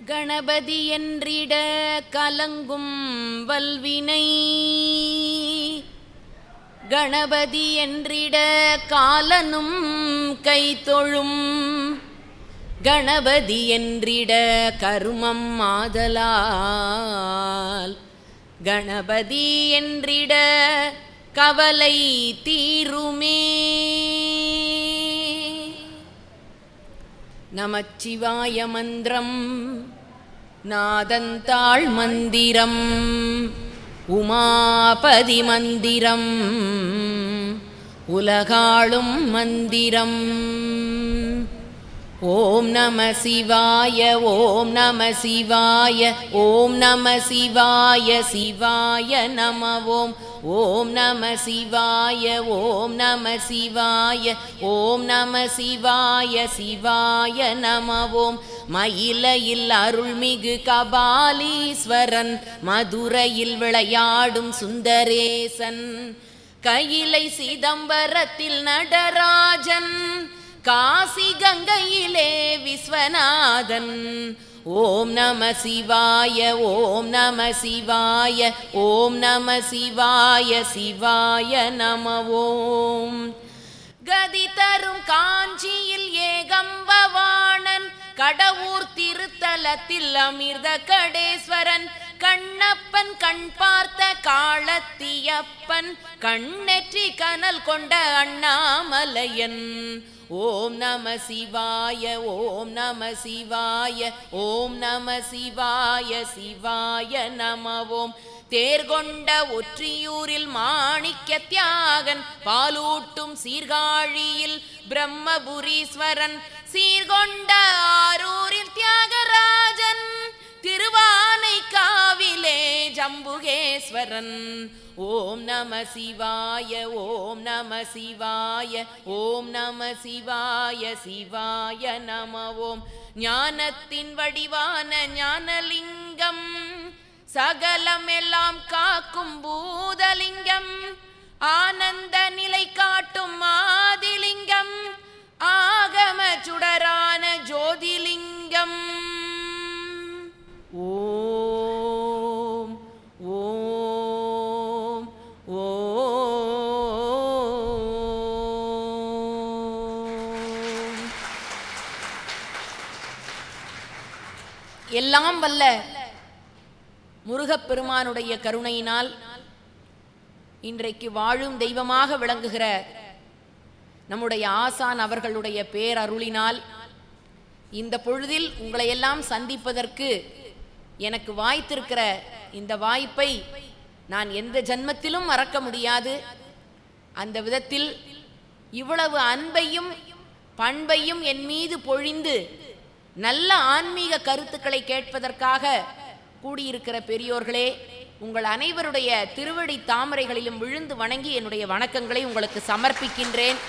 கணபதி என்றிட கலங்கும் வல்வினை கணபதி என்றிட காலனும் கைத்தொழும் கணபதி என்றிட கருமம் ஆதலால் கணபதி என்றிட கவலை தீருமே நமச்சிவாய மந்திரம் நாதந்தாள் மந்திரம் உமாபதி மந்திரம் உலகாளும் மந்திரம் ஓம் நம சிவாய ஓம் நம சிவாய ஓம் நம சிவாய சிவாய நம ஓம் ஓம் நம சிவாய ஓம் நம சிவாய ஓம் நம சிவாய சிவாய நம ஓம் மயிலையில் அருள்மிகு கபாலீஸ்வரன் மதுரையில் விளையாடும் சுந்தரேசன் கையிலை சிதம்பரத்தில் நடராஜன் காசி கங்கையிலே விஸ்வநாதன் ஓம் நம சிவாய ஓம் நம சிவாய ஓம் நம சிவாய சிவாய நம ஓம் கதி தரும் காஞ்சியில் ஏகம்பவாணன் கடவுர் திருத்தலத்தில் அமிர்த கடேஸ்வரன் கண்ணப்பன் கண் பார்த்த காளத்தியப்பன் கண்ணெற்றி கனல் கொண்ட அண்ணாமலையன் ஓம் நம சிவாய ஓம் நம சிவாய ஓம் நம சிவாய சிவாய நம ஓம் தேர்கொண்ட ஒற்றியூரில் மாணிக்க தியாகன் பாலூட்டும் சீர்காழியில் பிரம்மபுரீஸ்வரன் சீர்கொண்ட ஆரூரில் தியாகராஜன் திருவானை காவிலே ஜம்புகேஸ்வரன் ஓம் நம சிவாய ஓம் நம சிவாய ஓம் நம சிவாய சிவாய நம ஓம் ஞானத்தின் வடிவான ஞானலிங்கம் சகலமெல்லாம் காக்கும் பூதலிங்கம் ஆனந்த நிலை காட்டும் ஆதிலிங்கம் ஆகம சுடரான ஜோதிலிங்கம் ஓம் ஓம் ஓம் எல்லாம் வல்ல முருகப்பெருமானுடைய கருணையினால் இன்றைக்கு வாழும் தெய்வமாக விளங்குகிற நம்முடைய ஆசான் அவர்களுடைய பேரருளினால் இந்த பொழுதில் உங்களை எல்லாம் சந்திப்பதற்கு எனக்கு வாய்த்திருக்கிற இந்த வாய்ப்பை நான் எந்த ஜன்மத்திலும் மறக்க முடியாது அந்த விதத்தில் இவ்வளவு அன்பையும் பண்பையும் என் மீது பொழிந்து நல்ல ஆன்மீக கருத்துக்களை கேட்பதற்காக கூடியிருக்கிற பெரியோர்களே உங்கள் அனைவருடைய திருவடி தாமரைகளிலும் விழுந்து வணங்கி என்னுடைய வணக்கங்களை உங்களுக்கு சமர்ப்பிக்கின்றேன்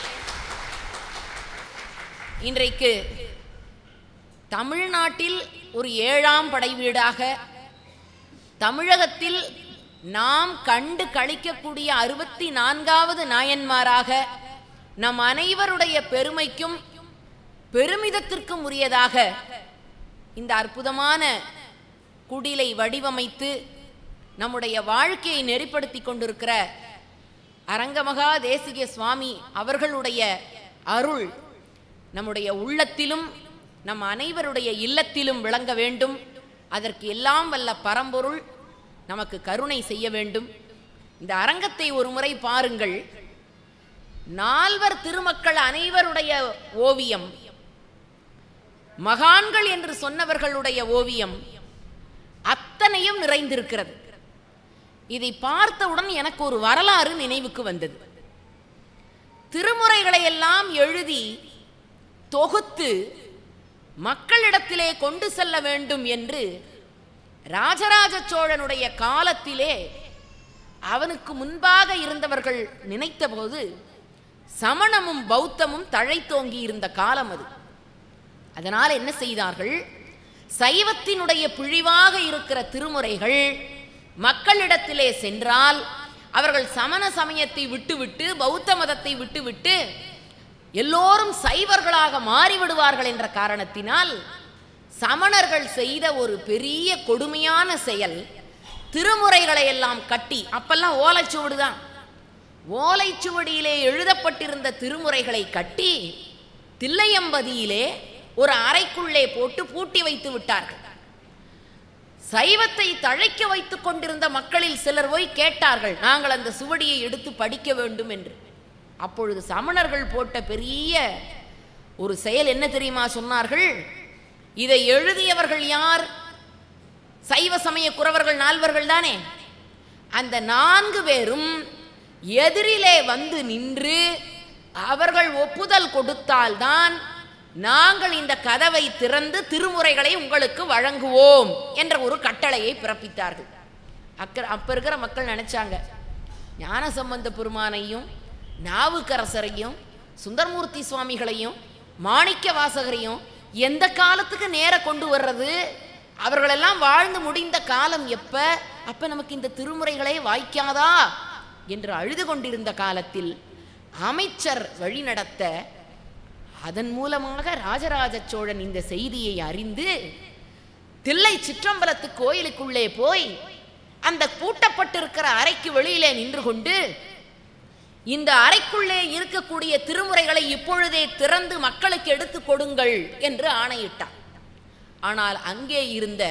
இன்றைக்கு தமிழ்நாட்டில் ஒரு ஏழாம் படை வீடாக தமிழகத்தில் நாம் கண்டு கழிக்கக்கூடிய அறுபத்தி நான்காவது நாயன்மாராக நம் அனைவருடைய பெருமைக்கும் பெருமிதத்திற்கும் உரியதாக இந்த அற்புதமான குடிலை வடிவமைத்து நம்முடைய வாழ்க்கையை நெறிப்படுத்தி கொண்டிருக்கிற அரங்கமகா தேசிக சுவாமி அவர்களுடைய அருள் நம்முடைய உள்ளத்திலும் நம் அனைவருடைய இல்லத்திலும் விளங்க வேண்டும் அதற்கு எல்லாம் வல்ல பரம்பொருள் நமக்கு கருணை செய்ய வேண்டும் இந்த அரங்கத்தை ஒரு முறை பாருங்கள் நால்வர் திருமக்கள் அனைவருடைய ஓவியம் மகான்கள் என்று சொன்னவர்களுடைய ஓவியம் அத்தனையும் நிறைந்திருக்கிறது இதை பார்த்தவுடன் எனக்கு ஒரு வரலாறு நினைவுக்கு வந்தது திருமுறைகளை எல்லாம் எழுதி தொகுத்து மக்களிடத்திலே கொண்டு செல்ல வேண்டும் என்று ராஜராஜ சோழனுடைய காலத்திலே அவனுக்கு முன்பாக இருந்தவர்கள் நினைத்தபோது சமணமும் பௌத்தமும் தழைத்தோங்கி இருந்த காலம் அது அதனால் என்ன செய்தார்கள் சைவத்தினுடைய பிழிவாக இருக்கிற திருமுறைகள் மக்களிடத்திலே சென்றால் அவர்கள் சமண சமயத்தை விட்டுவிட்டு பௌத்த மதத்தை விட்டுவிட்டு எல்லோரும் சைவர்களாக மாறிவிடுவார்கள் என்ற காரணத்தினால் சமணர்கள் செய்த ஒரு பெரிய கொடுமையான செயல் திருமுறைகளை எல்லாம் கட்டி அப்பெல்லாம் ஓலைச்சுவடு தான் ஓலைச்சுவடியிலே எழுதப்பட்டிருந்த திருமுறைகளை கட்டி தில்லையம்பதியிலே ஒரு அறைக்குள்ளே போட்டு பூட்டி வைத்து விட்டார்கள் சைவத்தை தழைக்க வைத்துக் கொண்டிருந்த மக்களில் சிலர் போய் கேட்டார்கள் நாங்கள் அந்த சுவடியை எடுத்து படிக்க வேண்டும் என்று அப்பொழுது சமணர்கள் போட்ட பெரிய ஒரு செயல் என்ன தெரியுமா சொன்னார்கள் இதை எழுதியவர்கள் யார் சைவ சமய குறவர்கள் நால்வர்கள் தானே அந்த நான்கு பேரும் எதிரிலே வந்து நின்று அவர்கள் ஒப்புதல் கொடுத்தால்தான் நாங்கள் இந்த கதவை திறந்து திருமுறைகளை உங்களுக்கு வழங்குவோம் என்ற ஒரு கட்டளையை பிறப்பித்தார்கள் அக்க அப்ப இருக்கிற மக்கள் நினைச்சாங்க ஞானசம்பந்த பெருமானையும் நாவுக்கரசரையும் சுந்தரமூர்த்தி சுவாமிகளையும் மாணிக்க வாசகரையும் எந்த காலத்துக்கு நேர கொண்டு வர்றது அவர்களெல்லாம் வாழ்ந்து முடிந்த காலம் எப்ப அப்ப நமக்கு இந்த திருமுறைகளே வாய்க்காதா என்று அழுது கொண்டிருந்த காலத்தில் அமைச்சர் வழிநடத்த அதன் மூலமாக ராஜராஜ சோழன் இந்த செய்தியை அறிந்து தில்லை சிற்றம்பலத்து கோயிலுக்குள்ளே போய் அந்த பூட்டப்பட்டிருக்கிற அறைக்கு வெளியிலே நின்று கொண்டு இந்த அறைக்குள்ளே இருக்கக்கூடிய திருமுறைகளை இப்பொழுதே திறந்து மக்களுக்கு எடுத்து கொடுங்கள் என்று ஆணையிட்டார் ஆனால் அங்கே இருந்த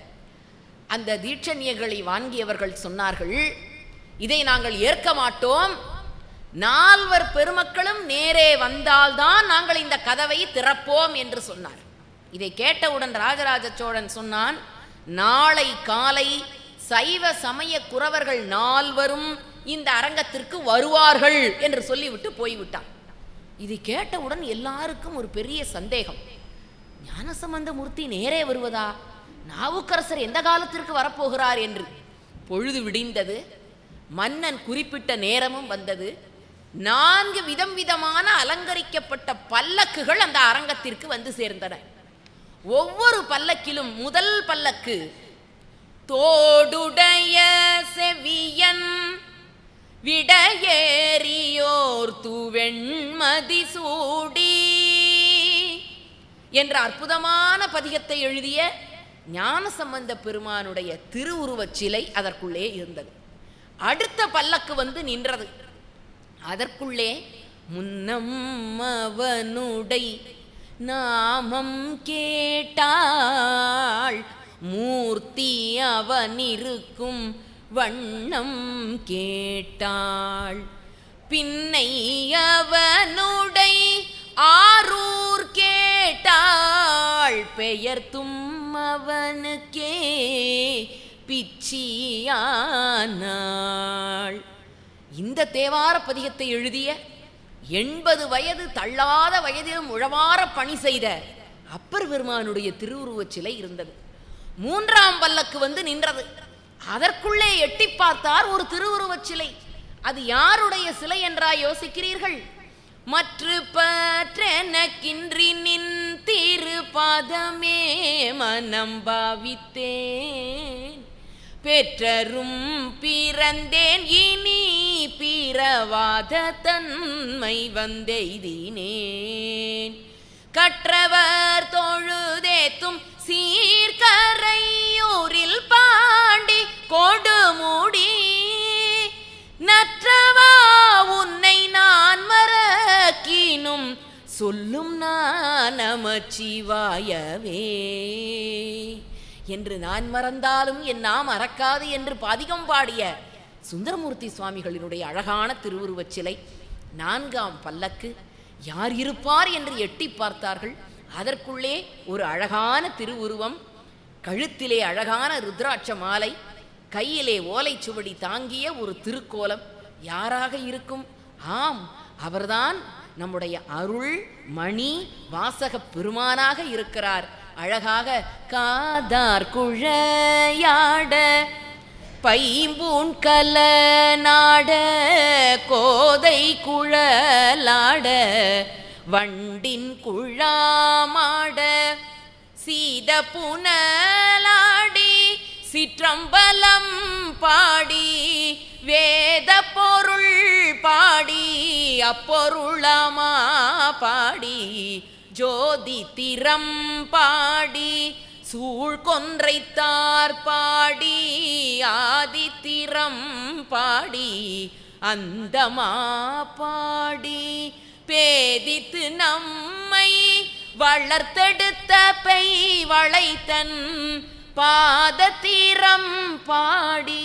அந்த தீட்சண்யர்களை வாங்கியவர்கள் சொன்னார்கள் இதை நாங்கள் ஏற்க மாட்டோம் நால்வர் பெருமக்களும் நேரே வந்தால்தான் நாங்கள் இந்த கதவை திறப்போம் என்று சொன்னார் இதை கேட்டவுடன் ராஜராஜ சோழன் சொன்னான் நாளை காலை சைவ சமய குறவர்கள் நால்வரும் இந்த அரங்கத்திற்கு வருவார்கள் என்று சொல்லிவிட்டு போய்விட்டான் இதை கேட்டவுடன் எல்லாருக்கும் ஒரு பெரிய சந்தேகம் ஞானசம்பந்த மூர்த்தி நேரே வருவதா நாவுக்கரசர் எந்த காலத்திற்கு வரப்போகிறார் என்று பொழுது விடிந்தது மன்னன் குறிப்பிட்ட நேரமும் வந்தது நான்கு விதம் விதமான அலங்கரிக்கப்பட்ட பல்லக்குகள் அந்த அரங்கத்திற்கு வந்து சேர்ந்தன ஒவ்வொரு பல்லக்கிலும் முதல் பல்லக்கு தோடுடைய செவியன் விடையேறியோர் தூவெண்மதி சூடி என்ற அற்புதமான பதிகத்தை எழுதிய ஞானசம்பந்த பெருமானுடைய திருவுருவச் சிலை அதற்குள்ளே இருந்தது அடுத்த பல்லக்கு வந்து நின்றது அதற்குள்ளே முன்னம் அவனுடை நாமம் கேட்டாள் மூர்த்தி அவனிருக்கும் வண்ணம் கேட்டாள் பின்னை அவனுடை ஆரூர் கேட்டாள் பெயர் தும்மவனுக்கே பிச்சியானாள் இந்த தேவார பதிகத்தை எழுதிய எண்பது வயது தள்ளாத வயதிலும் உழவார பணி செய்த அப்பர் பெருமானுடைய திருவுருவச் சிலை இருந்தது மூன்றாம் பல்லக்கு வந்து நின்றது அதற்குள்ளே எட்டி பார்த்தார் ஒரு திருவுருவச் சிலை அது யாருடைய சிலை என்றா யோசிக்கிறீர்கள் மற்று பற்றெனக்கின்றி நின் திருபாதமே மனம் பாவித்தேன் பெற்றரும் பிறந்தேன் இனி பிறவாத தன்மை வந்தெய்தினேன் கற்றவர் தொழுதேத்தும் சீர்கரையூரில் பாண்டி கொடுமுடி நற்றவா உன்னை நான் மறக்கினும் சொல்லும் நான் நமச்சிவாயவே என்று நான் மறந்தாலும் என் நாம் மறக்காது என்று பாதிகம் பாடிய சுந்தரமூர்த்தி சுவாமிகளினுடைய அழகான திருவுருவச் சிலை நான்காம் பல்லக்கு யார் இருப்பார் என்று எட்டி பார்த்தார்கள் அதற்குள்ளே ஒரு அழகான திருவுருவம் கழுத்திலே அழகான ருத்ராட்ச மாலை கையிலே ஓலைச்சுவடி தாங்கிய ஒரு திருக்கோலம் யாராக இருக்கும் ஆம் அவர்தான் நம்முடைய அருள் மணி வாசக பெருமானாக இருக்கிறார் அழகாக காதார் குழையாட பைம்பூன் கல நாட கோதை குழலாட வண்டின் குழாமாட சீத புனலாடி சிற்றம்பலம் பாடி வேத பொருள் பாடி அப்பொருளமா பாடி ஜோதி திறம் பாடி சூழ்கொன்றைத்தார் பாடி ஆதித்திரம் பாடி அந்தமா பாடி பேதித்து நம்மை வளர்த்தெடுத்த பெய் வளைத்தன் பாதத்தீரம் பாடி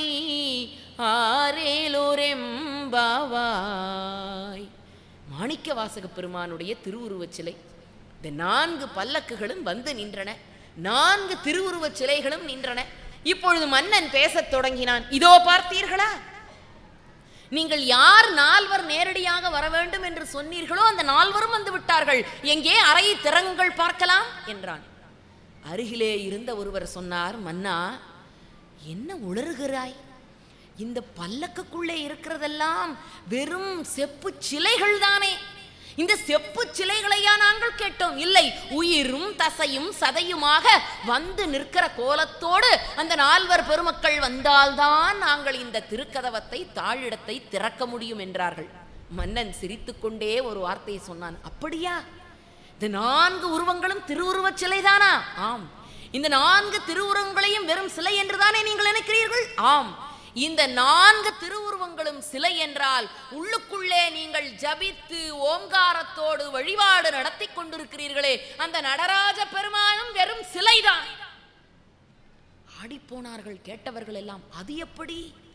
ஆரேலோரெம்பாவாய் மாணிக்க வாசக பெருமானுடைய திருவுருவச் சிலை இந்த நான்கு பல்லக்குகளும் வந்து நின்றன நான்கு திருவுருவச் சிலைகளும் நின்றன இப்பொழுது மன்னன் பேசத் தொடங்கினான் இதோ பார்த்தீர்களா நீங்கள் யார் நால்வர் நேரடியாக வர வேண்டும் என்று சொன்னீர்களோ அந்த நால்வரும் வந்து விட்டார்கள் எங்கே அறையை திறங்கள் பார்க்கலாம் என்றான் அருகிலே இருந்த ஒருவர் சொன்னார் மன்னா என்ன உளறுகிறாய் இந்த பல்லக்குக்குள்ளே இருக்கிறதெல்லாம் வெறும் செப்பு சிலைகள் தானே இந்த செப்பு சிலைகளையா நாங்கள் கேட்டோம் இல்லை உயிரும் தசையும் சதையுமாக வந்து நிற்கிற கோலத்தோடு அந்த நால்வர் பெருமக்கள் வந்தால்தான் நாங்கள் இந்த திருக்கதவத்தை தாழிடத்தை திறக்க முடியும் என்றார்கள் மன்னன் சிரித்துக்கொண்டே ஒரு வார்த்தையை சொன்னான் அப்படியா இந்த நான்கு உருவங்களும் திருவுருவச் சிலைதானா ஆம் இந்த நான்கு திருவுருவங்களையும் வெறும் சிலை என்றுதானே நீங்கள் நினைக்கிறீர்கள் ஆம் இந்த நான்கு திருவுருவங்களும் சிலை என்றால் உள்ளுக்குள்ளே நீங்கள் ஜபித்து ஓங்காரத்தோடு வழிபாடு நடத்தி கொண்டிருக்கிறீர்களே அந்த நடராஜ பெருமானும் வெறும் சிலைதான் ஆடிப்போனார்கள் கேட்டவர்கள் எல்லாம் அது எப்படி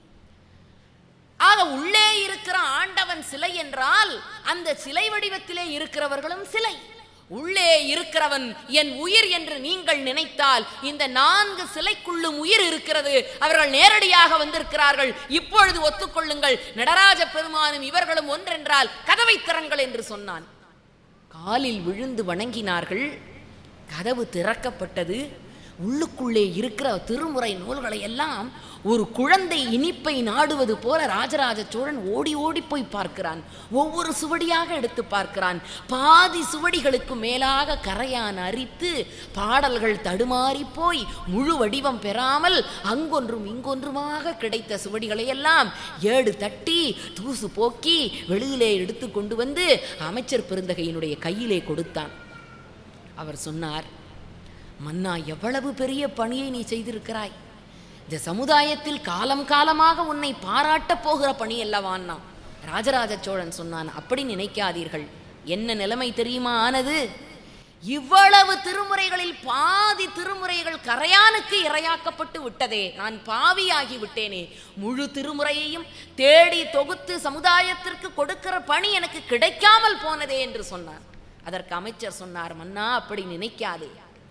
ஆக உள்ளே இருக்கிற ஆண்டவன் சிலை என்றால் அந்த சிலை வடிவத்திலே இருக்கிறவர்களும் சிலை உள்ளே இருக்கிறவன் என் உயிர் என்று நீங்கள் நினைத்தால் இந்த நான்கு சிலைக்குள்ளும் உயிர் இருக்கிறது அவர்கள் நேரடியாக வந்திருக்கிறார்கள் இப்பொழுது ஒத்துக்கொள்ளுங்கள் நடராஜ பெருமானும் இவர்களும் ஒன்றென்றால் கதவை திறங்கள் என்று சொன்னான் காலில் விழுந்து வணங்கினார்கள் கதவு திறக்கப்பட்டது உள்ளுக்குள்ளே இருக்கிற திருமுறை நூல்களை எல்லாம் ஒரு குழந்தை இனிப்பை நாடுவது போல ராஜராஜ சோழன் ஓடி ஓடி போய் பார்க்கிறான் ஒவ்வொரு சுவடியாக எடுத்து பார்க்கிறான் பாதி சுவடிகளுக்கு மேலாக கரையான் அரித்து பாடல்கள் தடுமாறி போய் முழு வடிவம் பெறாமல் அங்கொன்றும் இங்கொன்றுமாக கிடைத்த சுவடிகளை எல்லாம் ஏடு தட்டி தூசு போக்கி வெளியிலே எடுத்து கொண்டு வந்து அமைச்சர் பெருந்தகையினுடைய கையிலே கொடுத்தான் அவர் சொன்னார் மன்னா எவ்வளவு பெரிய பணியை நீ செய்திருக்கிறாய் இந்த சமுதாயத்தில் காலம் காலமாக உன்னை பாராட்டப் போகிற பணி அல்லவான்னா ராஜராஜ சோழன் சொன்னான் அப்படி நினைக்காதீர்கள் என்ன நிலைமை தெரியுமா ஆனது இவ்வளவு திருமுறைகளில் பாதி திருமுறைகள் கரையானுக்கு இரையாக்கப்பட்டு விட்டதே நான் பாவியாகி விட்டேனே முழு திருமுறையையும் தேடி தொகுத்து சமுதாயத்திற்கு கொடுக்கிற பணி எனக்கு கிடைக்காமல் போனதே என்று சொன்னார் அதற்கு அமைச்சர் சொன்னார் மன்னா அப்படி நினைக்காதே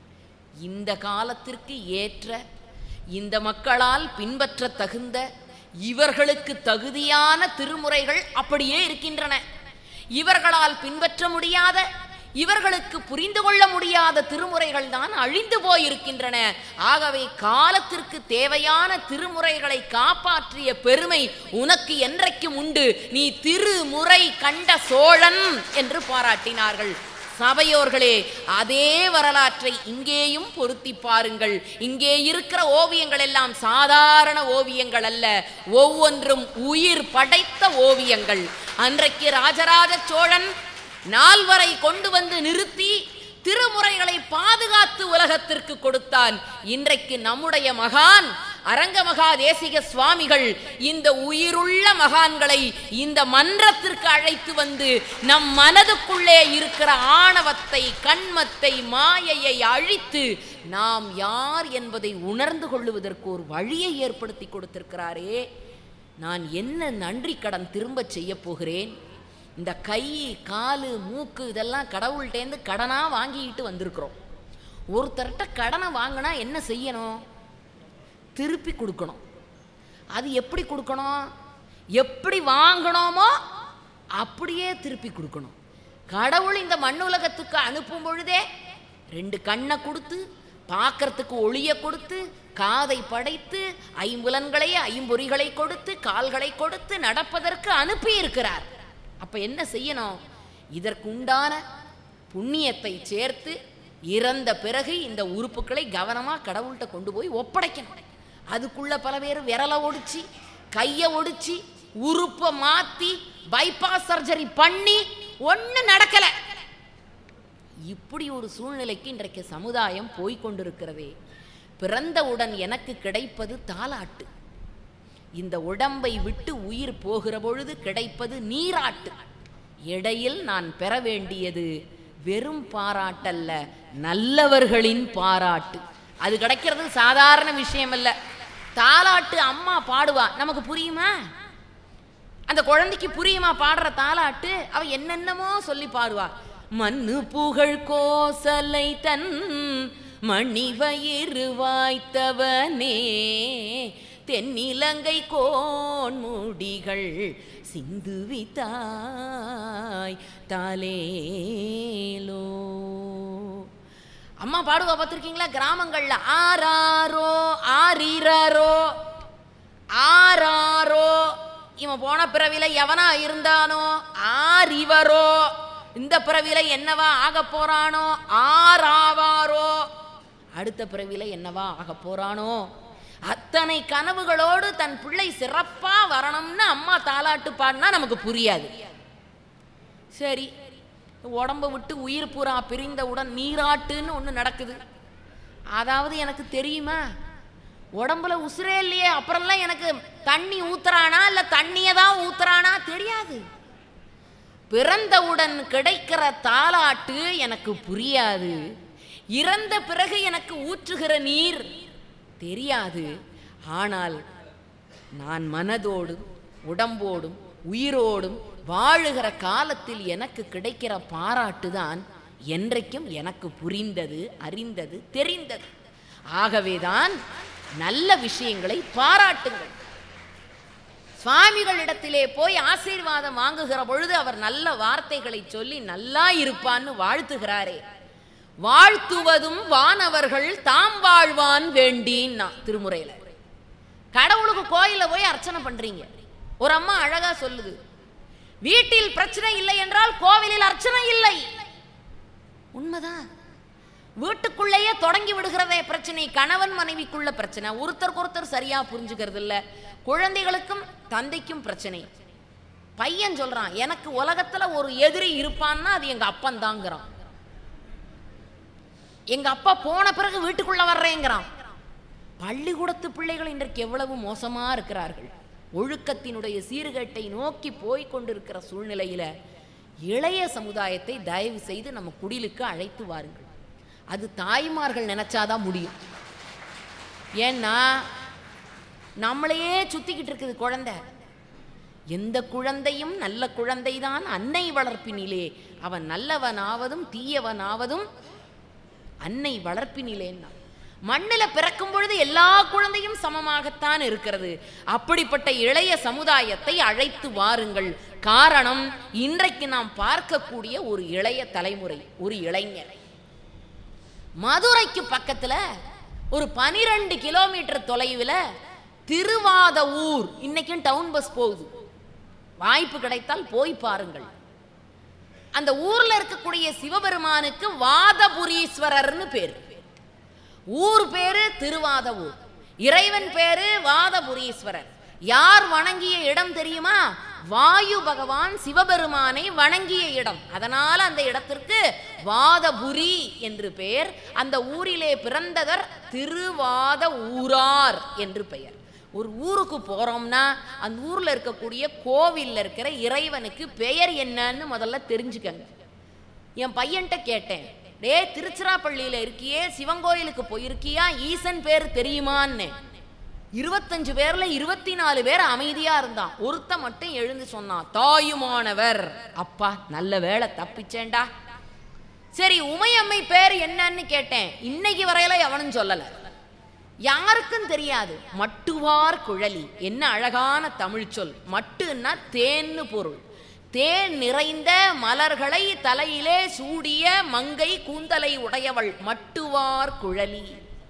இந்த காலத்திற்கு ஏற்ற இந்த மக்களால் பின்பற்ற தகுந்த இவர்களுக்கு தகுதியான திருமுறைகள் அப்படியே இருக்கின்றன இவர்களால் பின்பற்ற முடியாத இவர்களுக்கு புரிந்து கொள்ள முடியாத திருமுறைகள் தான் அழிந்து போயிருக்கின்றன ஆகவே காலத்திற்கு தேவையான திருமுறைகளை காப்பாற்றிய பெருமை உனக்கு என்றைக்கும் உண்டு நீ திருமுறை கண்ட சோழன் என்று பாராட்டினார்கள் சபையோர்களே அதே வரலாற்றை இங்கேயும் பொருத்தி பாருங்கள் இங்கே இருக்கிற ஓவியங்கள் எல்லாம் சாதாரண ஓவியங்கள் அல்ல ஒவ்வொன்றும் உயிர் படைத்த ஓவியங்கள் அன்றைக்கு ராஜராஜ சோழன் நால்வரை கொண்டு வந்து நிறுத்தி திருமுறைகளை பாதுகாத்து உலகத்திற்கு கொடுத்தான் இன்றைக்கு நம்முடைய மகான் அரங்கமகா தேசிக சுவாமிகள் இந்த உயிருள்ள மகான்களை இந்த மன்றத்திற்கு அழைத்து வந்து நம் மனதுக்குள்ளே இருக்கிற ஆணவத்தை கண்மத்தை மாயையை அழித்து நாம் யார் என்பதை உணர்ந்து கொள்ளுவதற்கு ஒரு வழியை ஏற்படுத்தி கொடுத்திருக்கிறாரே நான் என்ன நன்றி கடன் திரும்ப செய்ய போகிறேன் இந்த கை காலு மூக்கு இதெல்லாம் கடவுள்கிட்டேருந்து கடனாக வாங்கிக்கிட்டு வந்திருக்கிறோம் ஒருத்தர்கிட்ட கடனை வாங்கினா என்ன செய்யணும் திருப்பி கொடுக்கணும் அது எப்படி கொடுக்கணும் எப்படி வாங்கினோமோ அப்படியே திருப்பி கொடுக்கணும் கடவுள் இந்த மண்ணுலகத்துக்கு அனுப்பும் பொழுதே ரெண்டு கண்ணை கொடுத்து பார்க்கறதுக்கு ஒளியை கொடுத்து காதை படைத்து ஐம்புலன்களை ஐம்பொறிகளை கொடுத்து கால்களை கொடுத்து நடப்பதற்கு அனுப்பி இருக்கிறார் அப்ப என்ன செய்யணும் இதற்கு உண்டான புண்ணியத்தை சேர்த்து இறந்த பிறகு இந்த உறுப்புகளை கவனமா கடவுள்கிட்ட கொண்டு போய் ஒப்படைக்கணும் அதுக்குள்ள பல பேர் விரலை ஒடிச்சு கையை ஒடிச்சு உறுப்பை மாத்தி பைபாஸ் சர்ஜரி பண்ணி ஒண்ணு நடக்கல இப்படி ஒரு சூழ்நிலைக்கு இன்றைக்கு சமுதாயம் போய்க்கொண்டிருக்கிறதே பிறந்தவுடன் எனக்கு கிடைப்பது தாலாட்டு இந்த உடம்பை விட்டு உயிர் போகிற பொழுது கிடைப்பது நீராட்டு இடையில் நான் பெற வேண்டியது வெறும் பாராட்டல்ல நல்லவர்களின் பாராட்டு அது கிடைக்கிறது சாதாரண விஷயம் இல்ல தாலாட்டு அம்மா பாடுவா நமக்கு புரியுமா அந்த குழந்தைக்கு புரியுமா பாடுற தாலாட்டு அவ என்னென்னமோ சொல்லி பாடுவா மண்ணு புகழ் கோசலை தன் மணிவயிறு வாய்த்தவனே தென்னிலங்கை கோன்முடிகள் சிந்துவித்தாய் தாலேலோ அம்மா பாடுவா பார்த்துருக்கீங்களா கிராமங்கள்ல ஆராரோ ஆரீராரோ ஆராரோ இவன் போன பிறவில எவனா இருந்தானோ ஆரிவரோ இந்த பிறவில என்னவா ஆக போறானோ ஆறாவாரோ அடுத்த பிறவில என்னவா ஆக போறானோ அத்தனை கனவுகளோடு தன் பிள்ளை சிறப்பா வரணும்னு அம்மா தாலாட்டு பாடினா நமக்கு புரியாது சரி உடம்ப விட்டு உயிர் பூரா பிரிந்தவுடன் நீராட்டுன்னு ஒன்று நடக்குது அதாவது எனக்கு தெரியுமா உடம்புல உசுரே இல்லையே அப்புறம்லாம் எனக்கு தண்ணி ஊத்துறானா இல்ல தண்ணியை தான் ஊத்துறானா தெரியாது பிறந்தவுடன் கிடைக்கிற தாலாட்டு எனக்கு புரியாது இறந்த பிறகு எனக்கு ஊற்றுகிற நீர் தெரியாது ஆனால் நான் மனதோடும் உடம்போடும் உயிரோடும் வாழுகிற காலத்தில் எனக்கு கிடைக்கிற பாராட்டு தான் என்றைக்கும் எனக்கு புரிந்தது அறிந்தது தெரிந்தது ஆகவேதான் நல்ல விஷயங்களை பாராட்டுங்கள் சுவாமிகளிடத்திலே போய் ஆசீர்வாதம் வாங்குகிற பொழுது அவர் நல்ல வார்த்தைகளை சொல்லி நல்லா இருப்பான்னு வாழ்த்துகிறாரே வாழ்த்துவதும் வானவர்கள் தாம் வாழ்வான் வேண்டின்னா திருமுறையில கடவுளுக்கு கோயில போய் அர்ச்சனை பண்றீங்க ஒரு அம்மா அழகா சொல்லுது வீட்டில் பிரச்சனை இல்லை என்றால் கோவிலில் அர்ச்சனை இல்லை உண்மைதான் வீட்டுக்குள்ளேயே தொடங்கி விடுகிறதே பிரச்சனை கணவன் மனைவிக்குள்ள பிரச்சனை ஒருத்தருக்கு ஒருத்தர் சரியா புரிஞ்சுக்கிறது இல்ல குழந்தைகளுக்கும் தந்தைக்கும் பிரச்சனை பையன் சொல்றான் எனக்கு உலகத்துல ஒரு எதிரி இருப்பான்னா அது எங்க அப்பன் தாங்கிறான் எங்க அப்பா போன பிறகு வீட்டுக்குள்ள வர்றேங்கிறான் பள்ளிக்கூடத்து பிள்ளைகள் இன்றைக்கு எவ்வளவு மோசமா இருக்கிறார்கள் ஒழுக்கத்தினுடைய சீர்கேட்டை நோக்கி போய் கொண்டிருக்கிற சூழ்நிலையில இளைய சமுதாயத்தை தயவு செய்து நம்ம குடிலுக்கு அழைத்து வாருங்கள் அது தாய்மார்கள் நினைச்சாதான் முடியும் ஏன்னா நம்மளையே சுத்திக்கிட்டு இருக்குது குழந்தை எந்த குழந்தையும் நல்ல குழந்தைதான் அன்னை வளர்ப்பினிலே அவன் நல்லவனாவதும் தீயவனாவதும் அன்னை வளர்ப்பினிலேன்னா மண்ணில் பிறக்கும் பொழுது எல்லா குழந்தையும் சமமாகத்தான் இருக்கிறது அப்படிப்பட்ட இளைய சமுதாயத்தை அழைத்து வாருங்கள் காரணம் இன்றைக்கு நாம் பார்க்கக்கூடிய ஒரு இளைய தலைமுறை ஒரு இளைஞர் மதுரைக்கு பக்கத்துல ஒரு பனிரெண்டு கிலோமீட்டர் தொலைவில் திருவாத ஊர் இன்னைக்கும் டவுன் பஸ் போகுது வாய்ப்பு கிடைத்தால் போய் பாருங்கள் அந்த ஊர்ல இருக்கக்கூடிய சிவபெருமானுக்கு வாதபுரீஸ்வரர்னு பேர் ஊர் பேரு திருவாத ஊர் இறைவன் பேரு வாதபுரீஸ்வரர் யார் வணங்கிய இடம் தெரியுமா வாயு பகவான் சிவபெருமானை வணங்கிய இடம் அதனால அந்த இடத்திற்கு வாதபுரி என்று பெயர் அந்த ஊரிலே பிறந்தவர் திருவாத ஊரார் என்று பெயர் ஒரு ஊருக்கு போறோம்னா அந்த ஊர்ல இருக்கக்கூடிய கோவில்ல இருக்கிற இறைவனுக்கு பெயர் என்னன்னு முதல்ல தெரிஞ்சுக்கங்க என் பையன்கிட்ட கேட்டேன் டே திருச்சிராப்பள்ளியில இருக்கியே சிவங்கோயிலுக்கு போயிருக்கியா ஈசன் பேர் தெரியுமான்னு இருபத்தஞ்சு பேர்ல இருபத்தி நாலு பேர் அமைதியா இருந்தான் ஒருத்த மட்டும் எழுந்து சொன்னான் தாயுமானவர் அப்பா நல்ல வேளை தப்பிச்சேன்டா சரி உமையம்மை பேர் என்னன்னு கேட்டேன் இன்னைக்கு வரையில எவனும் சொல்லல யாருக்கும் தெரியாது மட்டுவார் குழலி என்ன அழகான தமிழ் சொல் மட்டுன்னா தேன்னு பொருள் தேன் நிறைந்த மலர்களை தலையிலே சூடிய மங்கை கூந்தலை உடையவள் மட்டுவார் குழலி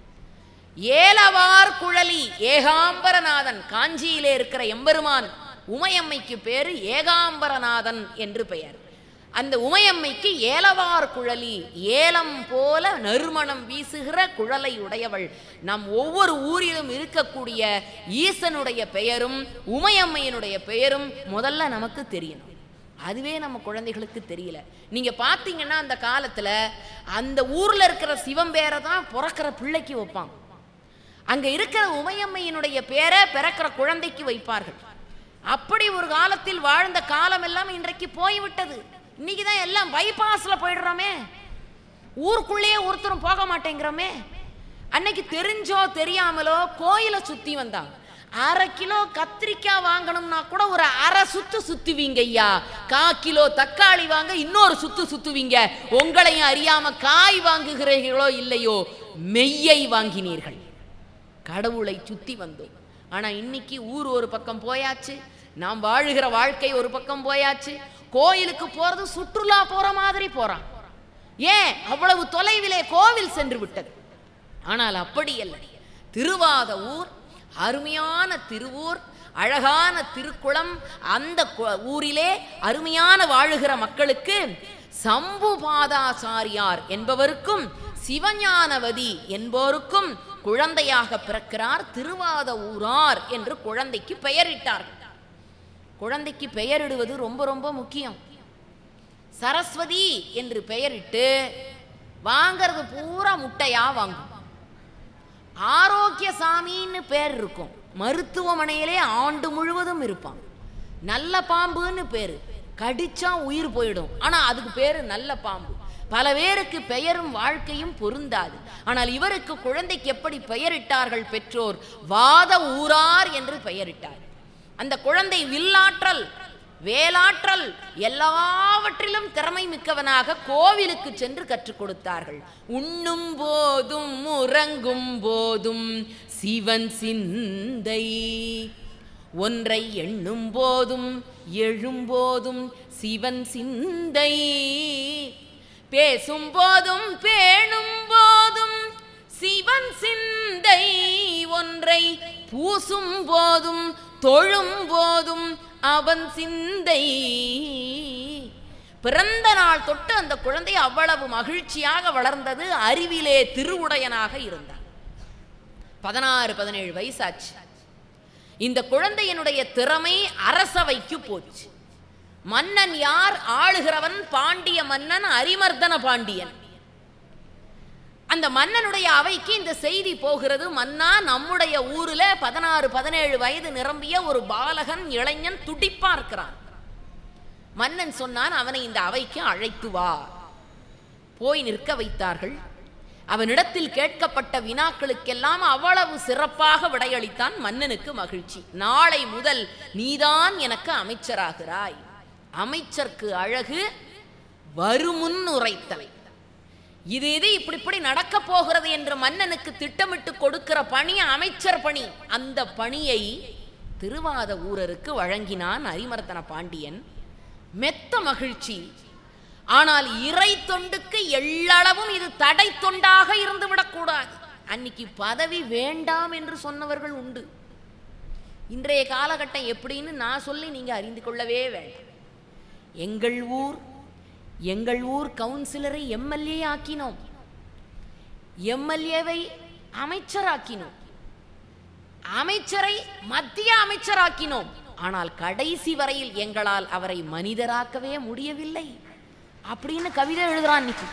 ஏலவார் குழலி ஏகாம்பரநாதன் காஞ்சியிலே இருக்கிற எம்பெருமான் உமையம்மைக்கு பேரு ஏகாம்பரநாதன் என்று பெயர் அந்த உமையம்மைக்கு ஏலவார் குழலி ஏலம் போல நறுமணம் வீசுகிற குழலை உடையவள் நம் ஒவ்வொரு ஊரிலும் இருக்கக்கூடிய ஈசனுடைய பெயரும் உமையம்மையினுடைய பெயரும் முதல்ல நமக்கு தெரியணும் அதுவே நம்ம குழந்தைகளுக்கு தெரியல நீங்க பார்த்தீங்கன்னா அந்த காலத்துல அந்த ஊர்ல இருக்கிற சிவன் பேரை தான் பிறக்கிற பிள்ளைக்கு வைப்பாங்க அங்க இருக்கிற உமையம்மையினுடைய பேரை பிறக்கிற குழந்தைக்கு வைப்பார்கள் அப்படி ஒரு காலத்தில் வாழ்ந்த காலம் எல்லாம் இன்றைக்கு போய்விட்டது இன்னைக்கு தான் எல்லாம் பைபாஸ்ல போயிடுறோமே ஊருக்குள்ளேயே ஒருத்தரும் போக மாட்டேங்கிறோமே அன்னைக்கு தெரிஞ்சோ தெரியாமலோ கோயிலை சுத்தி வந்தாங்க அரை கிலோ கத்திரிக்காய் வாங்கணும்னா கூட ஒரு அரை சுத்து சுத்துவீங்க ஐயா கா கிலோ தக்காளி வாங்க இன்னொரு சுத்து சுத்துவீங்க உங்களையும் அறியாம காய் வாங்குகிறீர்களோ இல்லையோ மெய்யை வாங்கினீர்கள் கடவுளை சுத்தி வந்தோம் ஆனா இன்னைக்கு ஊர் ஒரு பக்கம் போயாச்சு நாம் வாழுகிற வாழ்க்கை ஒரு பக்கம் போயாச்சு கோயிலுக்கு போறது சுற்றுலா போற மாதிரி போறான் ஏன் அவ்வளவு தொலைவிலே கோவில் சென்று விட்டது ஆனால் அப்படி அல்ல திருவாத ஊர் அருமையான திருவூர் அழகான திருக்குளம் அந்த கு- ஊரிலே அருமையான வாழுகிற மக்களுக்கு சம்புபாதாசாரியார் என்பவருக்கும் சிவஞானவதி என்போருக்கும் குழந்தையாக பிறக்கிறார் திருவாத ஊரார் என்று குழந்தைக்கு பெயரிட்டார்கள் குழந்தைக்கு பெயரிடுவது ரொம்ப ரொம்ப முக்கியம் சரஸ்வதி என்று பெயரிட்டு வாங்கிறது பூரா முட்டையா வாங்கும் ஆரோக்கியசாமின்னு பேர் இருக்கும் மருத்துவமனையிலே ஆண்டு முழுவதும் இருப்பான் நல்ல பாம்புன்னு பேரு கடிச்சா உயிர் போயிடும் ஆனா அதுக்கு பேரு நல்ல பாம்பு பல பேருக்கு பெயரும் வாழ்க்கையும் பொருந்தாது ஆனால் இவருக்கு குழந்தைக்கு எப்படி பெயரிட்டார்கள் பெற்றோர் வாத ஊரார் என்று பெயரிட்டார் அந்த குழந்தை வில்லாற்றல் வேலாற்றல் எல்லாவற்றிலும் திறமை மிக்கவனாக கோவிலுக்கு சென்று கற்றுக் கொடுத்தார்கள் உண்ணும் போதும் உறங்கும் போதும் சிவன் சிந்தை ஒன்றை எண்ணும் போதும் எழும்போதும் சிவன் சிந்தை பேசும் போதும் பேணும் போதும் சிவன் சிந்தை ஒன்றை பூசும் போதும் தொழும் போதும் அவன் சிந்தை பிறந்த நாள் தொட்டு அந்த குழந்தை அவ்வளவு மகிழ்ச்சியாக வளர்ந்தது அறிவிலே திருவுடையனாக இருந்தான் பதினாறு பதினேழு வயசாச்சு இந்த குழந்தையினுடைய திறமை அரசவைக்கு போச்சு மன்னன் யார் ஆளுகிறவன் பாண்டிய மன்னன் அரிமர்தன பாண்டியன் அந்த மன்னனுடைய அவைக்கு இந்த செய்தி போகிறது மன்னா நம்முடைய ஊர்ல பதினாறு பதினேழு வயது நிரம்பிய ஒரு பாலகன் இளைஞன் துடிப்பா இருக்கிறான் மன்னன் சொன்னான் அவனை இந்த அவைக்கு அழைத்து வா போய் நிற்க வைத்தார்கள் அவனிடத்தில் கேட்கப்பட்ட வினாக்களுக்கெல்லாம் அவ்வளவு சிறப்பாக விடையளித்தான் மன்னனுக்கு மகிழ்ச்சி நாளை முதல் நீதான் எனக்கு அமைச்சராகிறாய் அமைச்சர்க்கு அழகு வருமுன் உரைத்தலை இது இது இப்படி இப்படி நடக்க போகிறது என்று மன்னனுக்கு திட்டமிட்டு கொடுக்கிற பணி அமைச்சர் பணி அந்த பணியை திருவாத ஊரருக்கு வழங்கினான் அரிமர்தன பாண்டியன் மெத்த மகிழ்ச்சி ஆனால் இறை தொண்டுக்கு எள்ளளவும் இது தடை தொண்டாக இருந்து விடக்கூடாது அன்னைக்கு பதவி வேண்டாம் என்று சொன்னவர்கள் உண்டு இன்றைய காலகட்டம் எப்படின்னு நான் சொல்லி நீங்க அறிந்து கொள்ளவே வேண்டாம் எங்கள் ஊர் எங்கள் ஊர் கவுன்சிலரை எம்எல்ஏ ஆக்கினோம் எம்எல்ஏவை அமைச்சராக்கினோம் அமைச்சரை மத்திய அமைச்சராக்கினோம் ஆனால் கடைசி வரையில் எங்களால் அவரை மனிதராக்கவே முடியவில்லை அப்படின்னு கவிதை எழுதுறான் இன்னைக்கு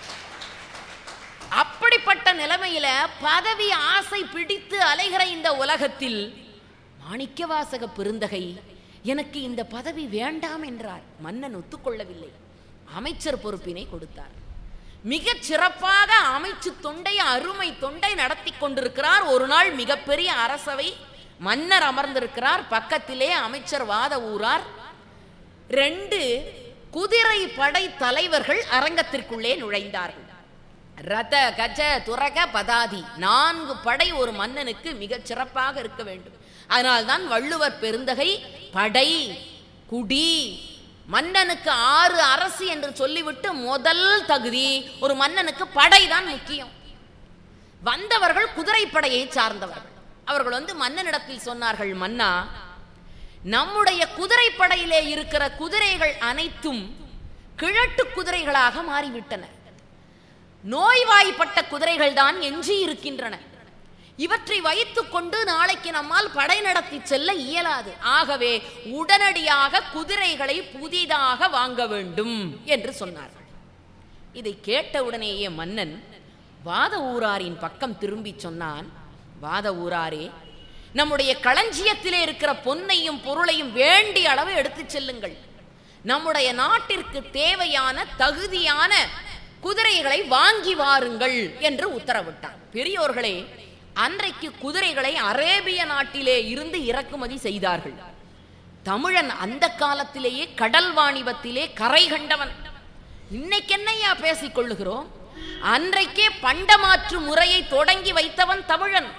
அப்படிப்பட்ட நிலைமையில பதவி ஆசை பிடித்து அலைகிற இந்த உலகத்தில் மாணிக்கவாசக பெருந்தகை எனக்கு இந்த பதவி வேண்டாம் என்றார் மன்னன் ஒத்துக்கொள்ளவில்லை அமைச்சர் பொறுப்பினை கொடுத்தார் மிகச் சிறப்பாக அமைச்சு தொண்டை அருமை தொண்டை நடத்தி கொண்டிருக்கிறார் ஒரு நாள் மிகப்பெரிய அரசவை மன்னர் அமர்ந்திருக்கிறார் பக்கத்திலே அமைச்சர் வாத ஊரார் ரெண்டு குதிரை படை தலைவர்கள் அரங்கத்திற்குள்ளே நுழைந்தார்கள் ரத கஜ துரக பதாதி நான்கு படை ஒரு மன்னனுக்கு மிகச் சிறப்பாக இருக்க வேண்டும் அதனால்தான் வள்ளுவர் பெருந்தகை படை குடி மன்னனுக்கு ஆறு அரசு என்று சொல்லிவிட்டு முதல் தகுதி ஒரு மன்னனுக்கு படைதான் முக்கியம் வந்தவர்கள் குதிரைப்படையை சார்ந்தவர்கள் அவர்கள் வந்து மன்னனிடத்தில் சொன்னார்கள் மன்னா நம்முடைய குதிரைப்படையிலே இருக்கிற குதிரைகள் அனைத்தும் கிழட்டு குதிரைகளாக மாறிவிட்டன நோய்வாய்ப்பட்ட குதிரைகள் தான் எஞ்சி இருக்கின்றன இவற்றை வைத்துக்கொண்டு நாளைக்கு நம்மால் படை நடத்தி செல்ல இயலாது ஆகவே உடனடியாக குதிரைகளை புதிதாக வாங்க வேண்டும் என்று சொன்னார்கள் இதை கேட்டவுடனேயே மன்னன் வாத ஊராரின் பக்கம் திரும்பி சொன்னான் வாத ஊராரே நம்முடைய களஞ்சியத்திலே இருக்கிற பொன்னையும் பொருளையும் வேண்டிய அளவு எடுத்துச் செல்லுங்கள் நம்முடைய நாட்டிற்கு தேவையான தகுதியான குதிரைகளை வாங்கி வாருங்கள் என்று உத்தரவிட்டான் பெரியோர்களே அன்றைக்கு குதிரைகளை அரேபிய நாட்டிலே இருந்து இறக்குமதி செய்தார்கள் தமிழன் அந்த காலத்திலேயே கடல் வாணிபத்திலே கரை கண்டவன் இன்னைக்கு என்னையா பேசிக் கொள்ளுகிறோம் அன்றைக்கே பண்டமாற்று முறையை தொடங்கி வைத்தவன் தமிழன்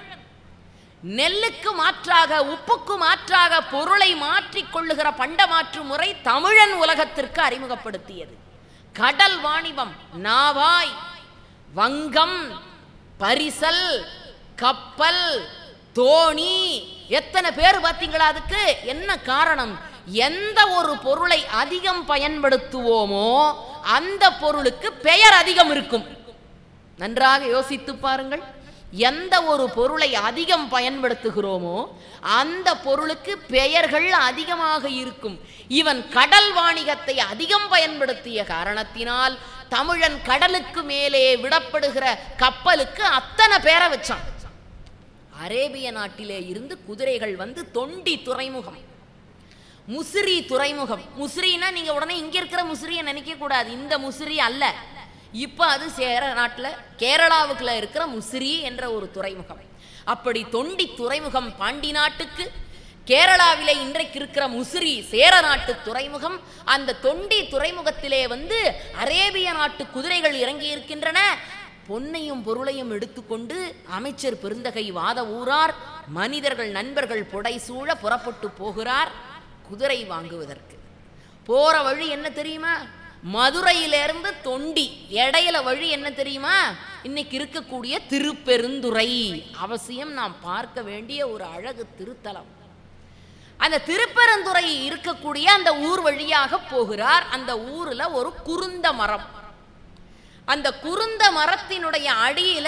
நெல்லுக்கு மாற்றாக உப்புக்கு மாற்றாக பொருளை மாற்றிக் கொள்ளுகிற பண்டமாற்று முறை தமிழன் உலகத்திற்கு அறிமுகப்படுத்தியது கடல் வாணிபம் நாவாய் வங்கம் பரிசல் கப்பல் தோணி எத்தனை பேர் பார்த்தீங்களா அதுக்கு என்ன காரணம் எந்த ஒரு பொருளை அதிகம் பயன்படுத்துவோமோ அந்த பொருளுக்கு பெயர் அதிகம் இருக்கும் நன்றாக யோசித்து பாருங்கள் எந்த ஒரு பொருளை அதிகம் பயன்படுத்துகிறோமோ அந்த பொருளுக்கு பெயர்கள் அதிகமாக இருக்கும் இவன் கடல் வாணிகத்தை அதிகம் பயன்படுத்திய காரணத்தினால் தமிழன் கடலுக்கு மேலே விடப்படுகிற கப்பலுக்கு அத்தனை பேரை வச்சான் அரேபிய நாட்டிலே இருந்து குதிரைகள் வந்து தொண்டி துறைமுகம் முசிறி துறைமுகம் முசிறினா நீங்க உடனே இங்க இருக்கிற முசிறியை நினைக்க கூடாது இந்த முசிறி அல்ல இப்ப அது சேர நாட்டுல கேரளாவுக்குள்ள இருக்கிற முசிறி என்ற ஒரு துறைமுகம் அப்படி தொண்டி துறைமுகம் பாண்டி நாட்டுக்கு கேரளாவிலே இன்றைக்கு இருக்கிற முசிறி சேர நாட்டு துறைமுகம் அந்த தொண்டி துறைமுகத்திலே வந்து அரேபிய நாட்டு குதிரைகள் இறங்கி இருக்கின்றன பொன்னையும் பொருளையும் எடுத்துக்கொண்டு அமைச்சர் பெருந்தகை வாத ஊரார் மனிதர்கள் நண்பர்கள் புடைசூழ புறப்பட்டு போகிறார் குதிரை வாங்குவதற்கு போற வழி என்ன தெரியுமா மதுரையிலிருந்து தொண்டி இடையில வழி என்ன தெரியுமா இன்னைக்கு இருக்கக்கூடிய திருப்பெருந்துறை அவசியம் நாம் பார்க்க வேண்டிய ஒரு அழகு திருத்தலம் அந்த திருப்பெருந்துறை இருக்கக்கூடிய அந்த ஊர் வழியாக போகிறார் அந்த ஊர்ல ஒரு குருந்த மரம் அந்த குருந்த மரத்தினுடைய அடியில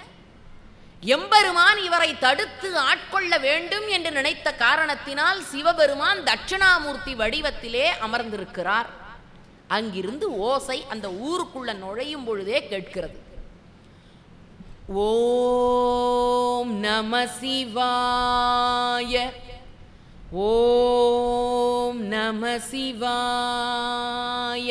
எம்பெருமான் இவரை தடுத்து ஆட்கொள்ள வேண்டும் என்று நினைத்த காரணத்தினால் சிவபெருமான் தட்சிணாமூர்த்தி வடிவத்திலே அமர்ந்திருக்கிறார் அங்கிருந்து ஓசை அந்த ஊருக்குள்ள நுழையும் பொழுதே கேட்கிறது ஓம் நம சிவாய ஓம் நம சிவாய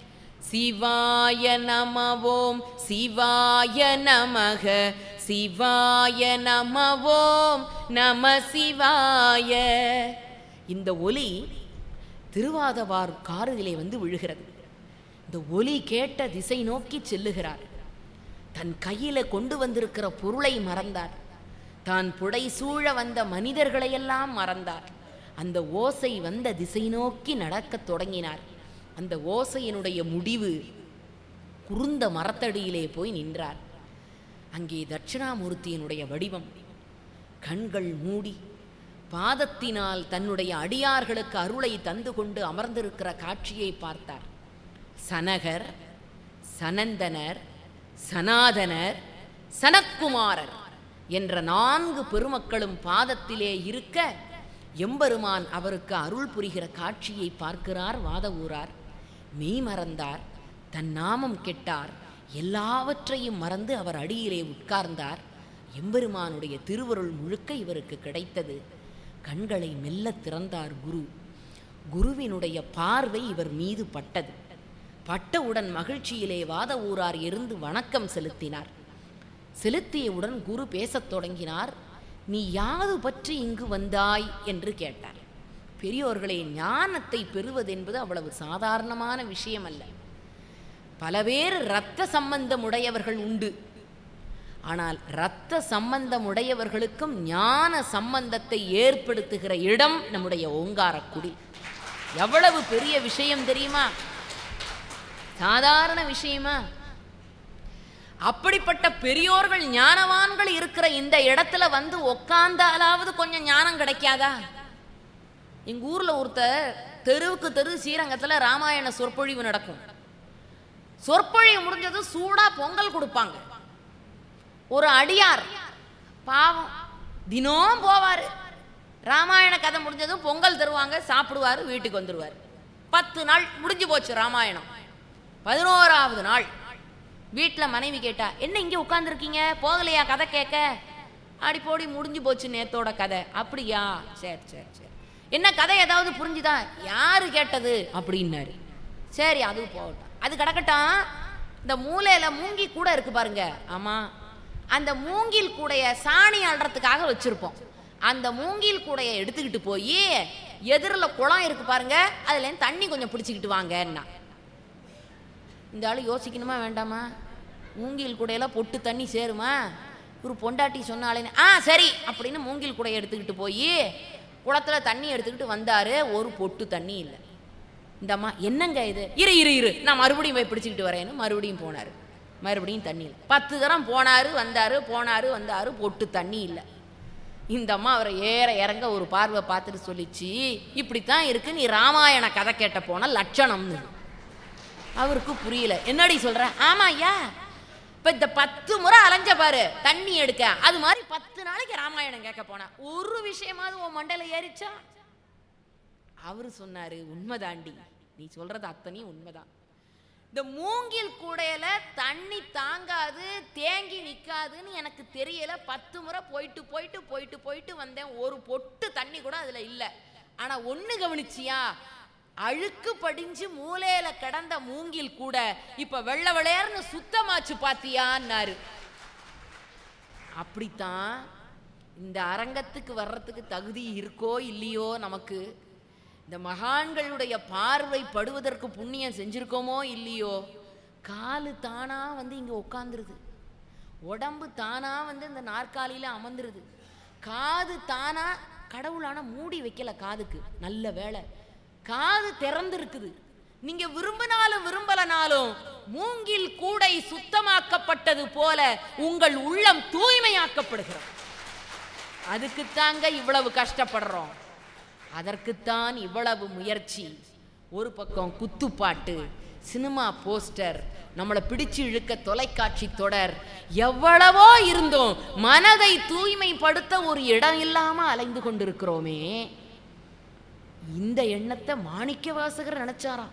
சிவாய நம ஓம் சிவாய நமக சிவாய நம ஓம் நம சிவாய இந்த ஒலி திருவாதவார் காரிலே வந்து விழுகிறது இந்த ஒலி கேட்ட திசை நோக்கி செல்லுகிறார் தன் கையில கொண்டு வந்திருக்கிற பொருளை மறந்தார் தான் புடைசூழ வந்த மனிதர்களையெல்லாம் மறந்தார் அந்த ஓசை வந்த திசை நோக்கி நடக்கத் தொடங்கினார் அந்த ஓசையினுடைய முடிவு குறுந்த மரத்தடியிலே போய் நின்றார் அங்கே தட்சிணாமூர்த்தியினுடைய வடிவம் கண்கள் மூடி பாதத்தினால் தன்னுடைய அடியார்களுக்கு அருளை தந்து கொண்டு அமர்ந்திருக்கிற காட்சியை பார்த்தார் சனகர் சனந்தனர் சனாதனர் சனத்குமாரர் என்ற நான்கு பெருமக்களும் பாதத்திலே இருக்க எம்பெருமான் அவருக்கு அருள் புரிகிற காட்சியை பார்க்கிறார் வாத ஊரார் மெய் மறந்தார் தன் நாமம் கெட்டார் எல்லாவற்றையும் மறந்து அவர் அடியிலே உட்கார்ந்தார் எம்பெருமானுடைய திருவருள் முழுக்க இவருக்கு கிடைத்தது கண்களை மெல்ல திறந்தார் குரு குருவினுடைய பார்வை இவர் மீது பட்டது பட்டவுடன் மகிழ்ச்சியிலே வாத ஊரார் இருந்து வணக்கம் செலுத்தினார் செலுத்தியவுடன் குரு பேசத் தொடங்கினார் நீ யாது பற்றி இங்கு வந்தாய் என்று கேட்டார் பெரியோர்களே ஞானத்தை பெறுவது என்பது அவ்வளவு சாதாரணமான விஷயம் அல்ல பல பேர் இரத்த சம்பந்தம் உடையவர்கள் உண்டு ஆனால் இரத்த சம்பந்தம் உடையவர்களுக்கும் ஞான சம்பந்தத்தை ஏற்படுத்துகிற இடம் நம்முடைய ஓங்காரக்குடி எவ்வளவு பெரிய விஷயம் தெரியுமா சாதாரண விஷயமா அப்படிப்பட்ட பெரியோர்கள் ஞானவான்கள் இருக்கிற இந்த இடத்துல வந்து உக்காந்தாலாவது கொஞ்சம் ஞானம் கிடைக்காதா எங்க ஊர்ல ஒருத்தர் தெருவுக்கு தெரு ஸ்ரீரங்கத்துல ராமாயண சொற்பொழிவு நடக்கும் சொற்பொழிவு முடிஞ்சது சூடா பொங்கல் கொடுப்பாங்க ஒரு அடியார் பாவம் தினம் போவார் ராமாயண கதை முடிஞ்சதும் பொங்கல் தருவாங்க சாப்பிடுவார் வீட்டுக்கு வந்துடுவார் பத்து நாள் முடிஞ்சு போச்சு ராமாயணம் பதினோராவது நாள் வீட்டில் மனைவி கேட்டா என்ன இங்கே உட்காந்துருக்கீங்க போகலையா கதை கேட்க அடி போடி முடிஞ்சு போச்சு நேத்தோட கதை அப்படியா சரி சரி சரி என்ன கதை ஏதாவது புரிஞ்சுதா யாரு கேட்டது அப்படின்னாரு சரி அது போகட்டும் அது கிடக்கட்டும் இந்த மூலையில மூங்கி கூட இருக்கு பாருங்க ஆமா அந்த மூங்கில் கூடைய சாணி அள்ளுறதுக்காக வச்சிருப்போம் அந்த மூங்கில் கூடைய எடுத்துக்கிட்டு போய் எதிரில் குளம் இருக்கு பாருங்க அதுல இருந்து தண்ணி கொஞ்சம் பிடிச்சிக்கிட்டு வாங்கன்னா இந்த ஆளு யோசிக்கணுமா வேண்டாமா மூங்கில் கூடையில பொட்டு தண்ணி சேருமா ஒரு பொண்டாட்டி சொன்னாலே ஆ சரி அப்படின்னு மூங்கில் கூடையை எடுத்துக்கிட்டு போய் குளத்துல தண்ணி எடுத்துக்கிட்டு வந்தாரு ஒரு பொட்டு தண்ணி இல்லை இந்த அம்மா என்னங்க இது இரு இரு இரு நான் மறுபடியும் போய் பிடிச்சிக்கிட்டு வரேன்னு மறுபடியும் போனார் மறுபடியும் தண்ணி இல்லை பத்து தரம் போனாரு வந்தாரு போனாரு வந்தாரு பொட்டு தண்ணி இல்லை இந்த அம்மா அவரை ஏற இறங்க ஒரு பார்வை பார்த்துட்டு சொல்லிச்சு இப்படித்தான் இருக்கு நீ ராமாயண கதை கேட்ட போன லட்சணம்னு அவருக்கு புரியல என்னடி சொல்ற ஆமா ஐயா இப்ப இந்த பத்து முறை அலைஞ்ச பாரு தண்ணி எடுக்க அது மாதிரி பத்து நாளைக்கு ராமாயணம் கேட்க போனா ஒரு விஷயமாவது உன் மண்டையில ஏறிச்சா அவரு சொன்னாரு உண்மைதாண்டி நீ சொல்றது அத்தனையும் உண்மைதான் இந்த மூங்கில் கூடையில தண்ணி தாங்காது தேங்கி நிக்காதுன்னு எனக்கு தெரியல பத்து முறை போயிட்டு போயிட்டு போயிட்டு போயிட்டு வந்தேன் ஒரு பொட்டு தண்ணி கூட அதுல இல்ல ஆனா ஒண்ணு கவனிச்சியா அழுக்கு படிஞ்சு மூலையில கிடந்த மூங்கில் கூட இப்ப வெள்ளை வெளையர்னு சுத்தமாச்சு பாத்தியான்னாரு அப்படித்தான் இந்த அரங்கத்துக்கு வர்றதுக்கு தகுதி இருக்கோ இல்லையோ நமக்கு இந்த மகான்களுடைய பார்வை படுவதற்கு புண்ணியம் செஞ்சிருக்கோமோ இல்லையோ காலு தானா வந்து இங்க உட்காந்துருது உடம்பு தானா வந்து இந்த நாற்காலியில அமர்ந்துருது காது தானா கடவுளான மூடி வைக்கல காதுக்கு நல்ல வேலை காது திறந்து இருக்குது நீங்க விரும்பினாலும் விரும்பலனாலும் மூங்கில் கூடை சுத்தமாக்கப்பட்டது போல உங்கள் உள்ளம் தூய்மையாக்கப்படுகிறது அதுக்குத்தாங்க இவ்வளவு கஷ்டப்படுறோம் அதற்குத்தான் இவ்வளவு முயற்சி ஒரு பக்கம் குத்துப்பாட்டு சினிமா போஸ்டர் நம்மளை பிடிச்சு இழுக்க தொலைக்காட்சி தொடர் எவ்வளவோ இருந்தோம் மனதை தூய்மைப்படுத்த ஒரு இடம் இல்லாம அலைந்து கொண்டிருக்கிறோமே இந்த எண்ணத்தை மாணிக்க வாசகர் நினைச்சாராம்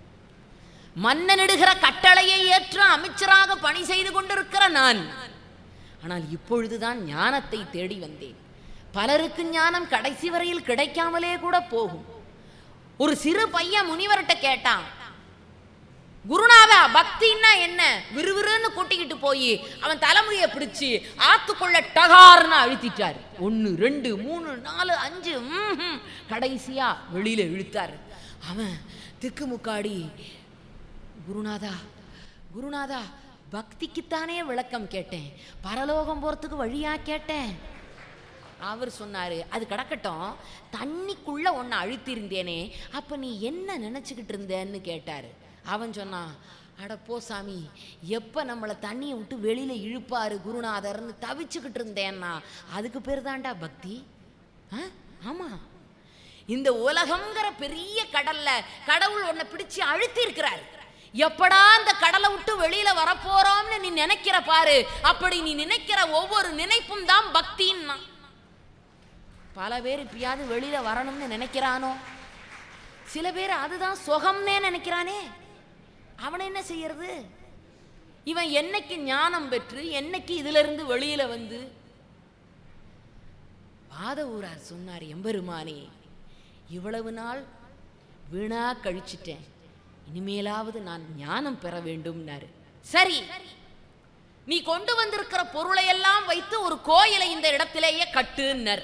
மன்னனிடுகிற கட்டளையை ஏற்ற அமைச்சராக பணி செய்து கொண்டிருக்கிற நான் ஆனால் இப்பொழுதுதான் ஞானத்தை தேடி வந்தேன் பலருக்கு ஞானம் கடைசி வரையில் கிடைக்காமலே கூட போகும் ஒரு சிறு பையன் முனிவர்கிட்ட கேட்டான் குருநாதா பக்தின்னா என்ன விறுவிறுன்னு கூட்டிக்கிட்டு போய் அவன் தலைமுடியை பிடிச்சு ஆத்துக்குள்ள டகார்னு அழுத்திட்டாரு ஒன்று ரெண்டு மூணு நாலு அஞ்சு ம்ஹும். கடைசியா வெளியில இழுத்தாரு அவன் திக்குமுக்காடி குருநாதா குருநாதா பக்திக்குத்தானே விளக்கம் கேட்டேன் பரலோகம் போறதுக்கு வழியா கேட்டேன் அவர் சொன்னாரு அது கிடக்கட்டும் தண்ணிக்குள்ள ஒன்னு அழுத்திருந்தேனே அப்ப நீ என்ன நினைச்சுக்கிட்டு இருந்தேன்னு கேட்டாரு அவன் சொன்னான் அட போ சாமி எப்ப நம்மளை தண்ணியை விட்டு வெளியில இழுப்பாரு குருநாதர்னு தவிச்சுக்கிட்டு இருந்தேன்னா அதுக்கு பேர் தான்டா பக்தி ஆ? ஆமா இந்த உலகம்ங்கிற பெரிய கடல்ல கடவுள் உன்னை பிடிச்சு அழுத்தி இருக்கிறார் எப்படா அந்த கடலை விட்டு வெளியில வரப்போறோம்னு நீ நினைக்கிற பாரு அப்படி நீ நினைக்கிற ஒவ்வொரு நினைப்பும் தான் பக்தின்னா பல பேர் இப்பயாவது வெளியில வரணும்னு நினைக்கிறானோ சில பேர் அதுதான் சுகம்னே நினைக்கிறானே அவனை என்ன செய்யறது இவன் என்னைக்கு ஞானம் பெற்று என்னைக்கு இதுல இருந்து வெளியில வந்து வாத ஊரார் சொன்னார் எம்பெருமானே இவ்வளவு நாள் வீணா கழிச்சிட்டேன் இனிமேலாவது நான் ஞானம் பெற வேண்டும்னாரு சரி நீ கொண்டு வந்திருக்கிற பொருளை எல்லாம் வைத்து ஒரு கோயிலை இந்த இடத்திலேயே கட்டுன்னர்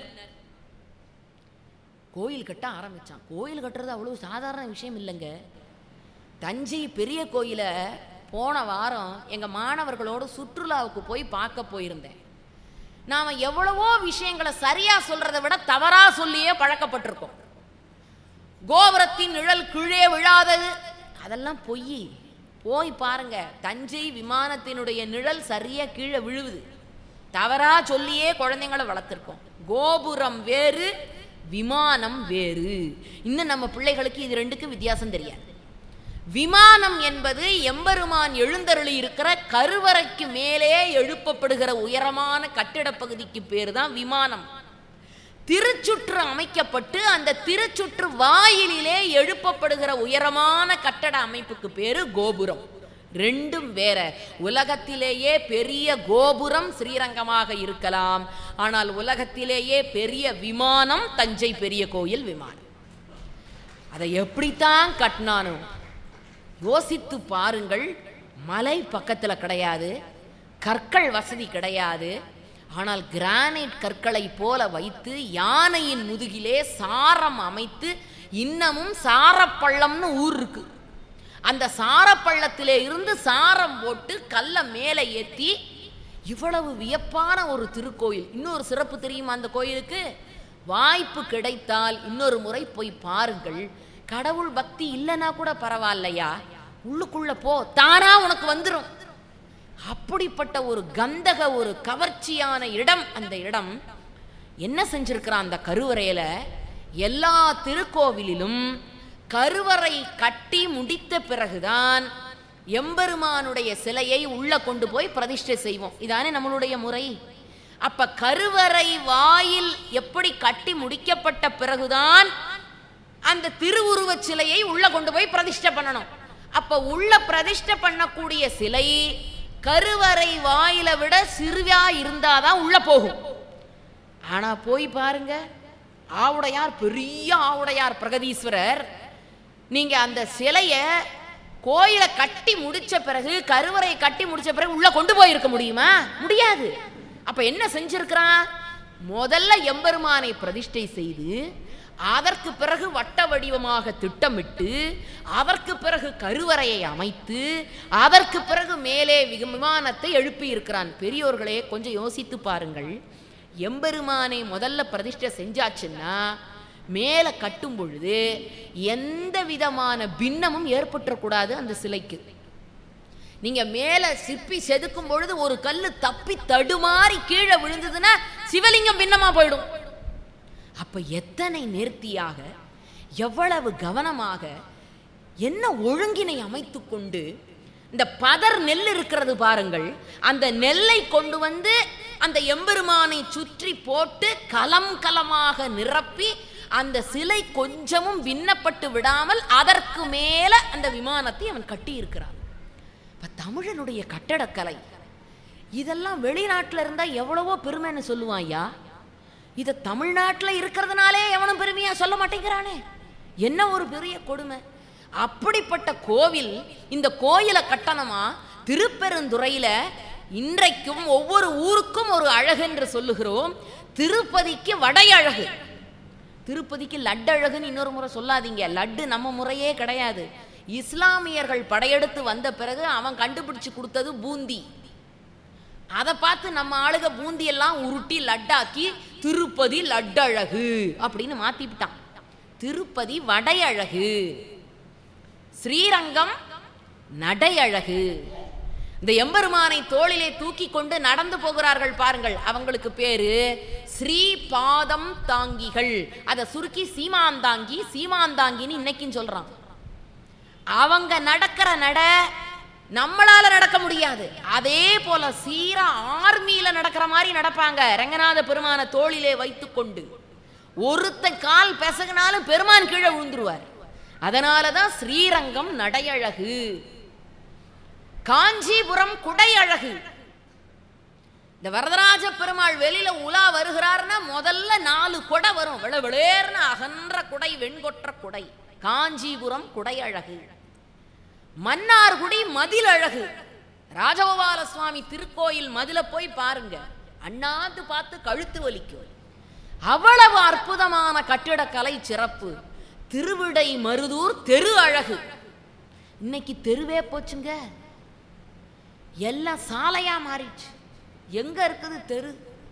கோயில் கட்ட ஆரம்பிச்சான் கோயில் கட்டுறது அவ்வளவு சாதாரண விஷயம் இல்லைங்க தஞ்சை பெரிய கோயிலை போன வாரம் எங்க மாணவர்களோடு சுற்றுலாவுக்கு போய் பார்க்க போயிருந்தேன் நாம எவ்வளவோ விஷயங்களை சரியா சொல்றதை விட தவறா சொல்லியே பழக்கப்பட்டிருக்கோம் கோபுரத்தின் நிழல் கீழே விழாதது அதெல்லாம் பொய் போய் பாருங்க தஞ்சை விமானத்தினுடைய நிழல் சரியா கீழே விழுவுது தவறா சொல்லியே குழந்தைங்களை வளர்த்துருக்கோம் கோபுரம் வேறு விமானம் வேறு இன்னும் நம்ம பிள்ளைகளுக்கு இது ரெண்டுக்கும் வித்தியாசம் தெரியாது விமானம் என்பது எம்பெருமான் எழுந்தருளி இருக்கிற கருவறைக்கு மேலே எழுப்பப்படுகிற உயரமான கட்டிடப் பகுதிக்கு பேர் தான் விமானம் திருச்சுற்று அமைக்கப்பட்டு அந்த திருச்சுற்று வாயிலிலே எழுப்பப்படுகிற உயரமான கட்டட அமைப்புக்கு பேரு கோபுரம் ரெண்டும் வேற உலகத்திலேயே பெரிய கோபுரம் ஸ்ரீரங்கமாக இருக்கலாம் ஆனால் உலகத்திலேயே பெரிய விமானம் தஞ்சை பெரிய கோயில் விமானம் அதை எப்படித்தான் கட்டினானோ யோசித்து பாருங்கள் மலை பக்கத்தில் கிடையாது கற்கள் வசதி கிடையாது ஆனால் கிரானைட் கற்களை போல வைத்து யானையின் முதுகிலே சாரம் அமைத்து இன்னமும் சாரப்பள்ளம்னு ஊர் இருக்கு அந்த சாரப்பள்ளத்திலே இருந்து சாரம் போட்டு கல்லை மேலே ஏற்றி இவ்வளவு வியப்பான ஒரு திருக்கோயில் இன்னொரு சிறப்பு தெரியுமா அந்த கோயிலுக்கு வாய்ப்பு கிடைத்தால் இன்னொரு முறை போய் பாருங்கள் கடவுள் பக்தி இல்லைன்னா கூட பரவாயில்லையா உள்ளுக்குள்ள போ தானா உனக்கு வந்துடும் அப்படிப்பட்ட ஒரு கந்தக ஒரு கவர்ச்சியான இடம் அந்த இடம் என்ன செஞ்சிருக்கிறான் அந்த கருவறையில எல்லா திருக்கோவிலிலும் கருவறை கட்டி முடித்த பிறகுதான் எம்பெருமானுடைய சிலையை உள்ள கொண்டு போய் பிரதிஷ்டை செய்வோம் இதானே நம்மளுடைய முறை அப்ப கருவறை வாயில் எப்படி கட்டி முடிக்கப்பட்ட பிறகுதான் அந்த திருவுருவச் சிலையை உள்ள கொண்டு போய் பிரதிஷ்டை பண்ணணும் அப்ப உள்ள பிரதிஷ்டை பண்ணக்கூடிய சிலை கருவறை வாயில விட சிறுவா இருந்தாதான் உள்ள போகும் ஆனா போய் பாருங்க ஆவுடையார் பெரிய ஆவுடையார் பிரகதீஸ்வரர் நீங்க அந்த சிலைய கோயிலை கட்டி முடிச்ச பிறகு கருவறை கட்டி முடிச்ச பிறகு உள்ள கொண்டு போயிருக்க முடியுமா முடியாது அப்ப என்ன செஞ்சிருக்கிறான் முதல்ல எம்பெருமானை பிரதிஷ்டை செய்து அதற்கு பிறகு வட்ட வடிவமாக திட்டமிட்டு அதற்கு பிறகு கருவறையை அமைத்து அதற்கு பிறகு மேலே விமானத்தை எழுப்பி இருக்கிறான் பெரியோர்களே கொஞ்சம் யோசித்து பாருங்கள் எம்பெருமானை முதல்ல பிரதிஷ்டை செஞ்சாச்சுன்னா மேலே கட்டும் பொழுது எந்த விதமான பின்னமும் ஏற்பட்டுறக்கூடாது அந்த சிலைக்கு நீங்க மேல சிற்பி செதுக்கும் பொழுது ஒரு கல்லு தப்பி தடுமாறி கீழே விழுந்ததுன்னா சிவலிங்கம் பின்னமா போயிடும் அப்ப எத்தனை நேர்த்தியாக எவ்வளவு கவனமாக என்ன ஒழுங்கினை அமைத்து கொண்டு இந்த பதர் நெல் இருக்கிறது பாருங்கள் அந்த நெல்லை கொண்டு வந்து அந்த எம்பெருமானை சுற்றி போட்டு கலம் கலமாக நிரப்பி அந்த சிலை கொஞ்சமும் விண்ணப்பட்டு விடாமல் அதற்கு மேல அந்த விமானத்தை அவன் கட்டி இருக்கிறான் இப்ப தமிழனுடைய கட்டடக்கலை இதெல்லாம் வெளிநாட்டுல இருந்தா எவ்வளவோ பெருமைன்னு சொல்லுவான் ஐயா இதை தமிழ்நாட்டில் இருக்கிறதுனாலே எவனும் பெருமையா சொல்ல மாட்டேங்கிறானே என்ன ஒரு பெரிய கொடுமை அப்படிப்பட்ட கோவில் இந்த கோயிலை கட்டணமா திருப்பெருந்துறையில இன்றைக்கும் ஒவ்வொரு ஊருக்கும் ஒரு அழகு என்று சொல்லுகிறோம் திருப்பதிக்கு வடை அழகு திருப்பதிக்கு லட்டு அழகுன்னு இன்னொரு முறை சொல்லாதீங்க லட்டு நம்ம முறையே கிடையாது இஸ்லாமியர்கள் படையெடுத்து வந்த பிறகு அவன் கண்டுபிடிச்சு கொடுத்தது பூந்தி அதை பார்த்து நம்ம ஆளுக பூந்தி எல்லாம் உருட்டி லட்டாக்கி திருப்பதி லட்டழகு அப்படின்னு மாத்திவிட்டான் திருப்பதி வடையழகு ஸ்ரீரங்கம் நடையழகு இந்த எம்பெருமானை தோளிலே தூக்கி கொண்டு நடந்து போகிறார்கள் பாருங்கள் அவங்களுக்கு பேரு ஸ்ரீ பாதம் தாங்கிகள் அதை சுருக்கி சீமாந்தாங்கி சீமாந்தாங்கின்னு இன்னைக்கும் சொல்றான் அவங்க நடக்கிற நட நம்மளால நடக்க முடியாது அதே போல சீரா ஆர்மியில நடக்கிற மாதிரி நடப்பாங்க ரங்கநாத பெருமான தோளிலே வைத்துக்கொண்டு ஒருத்த கால் பெசகுனாலும் பெருமான் கீழே விழுந்துருவார் அதனாலதான் ஸ்ரீரங்கம் நடையழகு காஞ்சிபுரம் குடையழகு இந்த வரதராஜ பெருமாள் வெளியில உலா வருகிறார்னா முதல்ல நாலு குடை வரும் விள விளேர்னு அகன்ற குடை வெண்கொற்ற குடை காஞ்சிபுரம் குடையழகு மன்னார்குடி மதில் அழகு ராஜகோபால சுவாமி திருக்கோயில் மதில போய் பாருங்க அண்ணாந்து பார்த்து கழுத்து வலிக்கும் அவ்வளவு அற்புதமான கட்டிடக்கலை சிறப்பு திருவிடை மருதூர் தெரு அழகு இன்னைக்கு தெருவே போச்சுங்க எல்லாம் சாலையா மாறிடுச்சு எங்க இருக்குது தெரு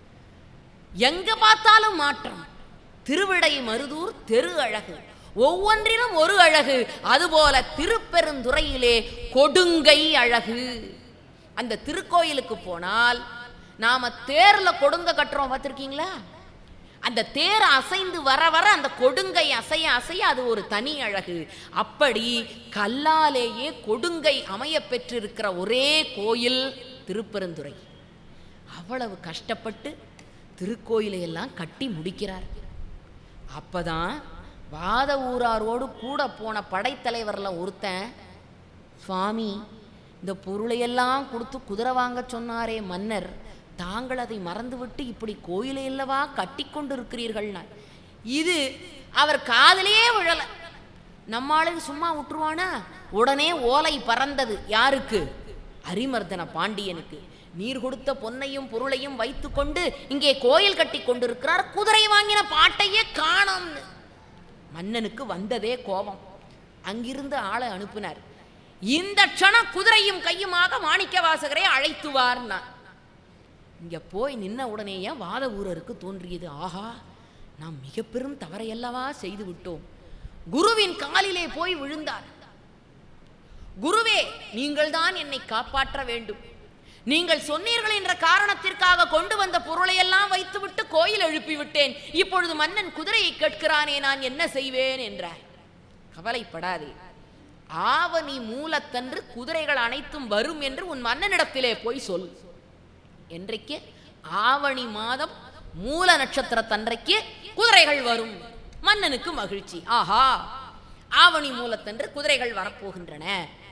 எங்க பார்த்தாலும் மாற்றம் திருவிடை மருதூர் தெரு அழகு ஒவ்வொன்றிலும் ஒரு அழகு அதுபோல திருப்பெருந்துறையிலே கொடுங்கை அழகு அந்த திருக்கோயிலுக்கு போனால் நாம தேர்ல கொடுங்க கட்டுறோம் பார்த்திருக்கீங்களா அந்த தேர் அசைந்து வர வர அந்த கொடுங்கை அசைய அசைய அது ஒரு தனி அழகு அப்படி கல்லாலேயே கொடுங்கை அமைய பெற்றிருக்கிற ஒரே கோயில் திருப்பெருந்துறை அவ்வளவு கஷ்டப்பட்டு திருக்கோயிலை எல்லாம் கட்டி முடிக்கிறார் அப்பதான் வாத ஊராரோடு கூட போன படைத்தலைவர்ல ஒருத்தன் சுவாமி இந்த பொருளையெல்லாம் கொடுத்து குதிரை வாங்க சொன்னாரே மன்னர் தாங்கள் அதை மறந்துவிட்டு இப்படி கோயிலை அல்லவா கட்டி கொண்டிருக்கிறீர்கள் இது அவர் காதிலே விழல நம்மாளுக்கு சும்மா விட்டுருவானா உடனே ஓலை பறந்தது யாருக்கு அரிமர்தன பாண்டியனுக்கு நீர் கொடுத்த பொன்னையும் பொருளையும் வைத்துக்கொண்டு இங்கே கோயில் கட்டி கொண்டிருக்கிறார் குதிரை வாங்கின பாட்டையே காணோம்னு மன்னனுக்கு வந்ததே கோபம் அங்கிருந்து ஆளை அனுப்பினார் இந்த க்ஷணம் குதிரையும் கையுமாக மாணிக்க வாசகரை அழைத்து வார்னா இங்க போய் நின்ன உடனேயே வாத ஊரருக்கு தோன்றியது ஆஹா நாம் மிக பெரும் தவறையல்லவா செய்து விட்டோம் குருவின் காலிலே போய் விழுந்தார் குருவே நீங்கள்தான் என்னை காப்பாற்ற வேண்டும் நீங்கள் சொன்னீர்கள் என்ற காரணத்திற்காக கொண்டு வந்த பொருளையெல்லாம் வைத்துவிட்டு கோயில் எழுப்பி விட்டேன் இப்பொழுது மன்னன் குதிரையை கேட்கிறானே நான் என்ன செய்வேன் என்றார் கவலைப்படாதே ஆவணி மூலத்தன்று குதிரைகள் அனைத்தும் வரும் என்று உன் மன்னனிடத்திலே போய் சொல் என்றைக்கு ஆவணி மாதம் மூல நட்சத்திரத்தன்றைக்கு குதிரைகள் வரும் மன்னனுக்கு மகிழ்ச்சி ஆஹா ஆவணி மூலத்தன்று குதிரைகள் வரப்போகின்றன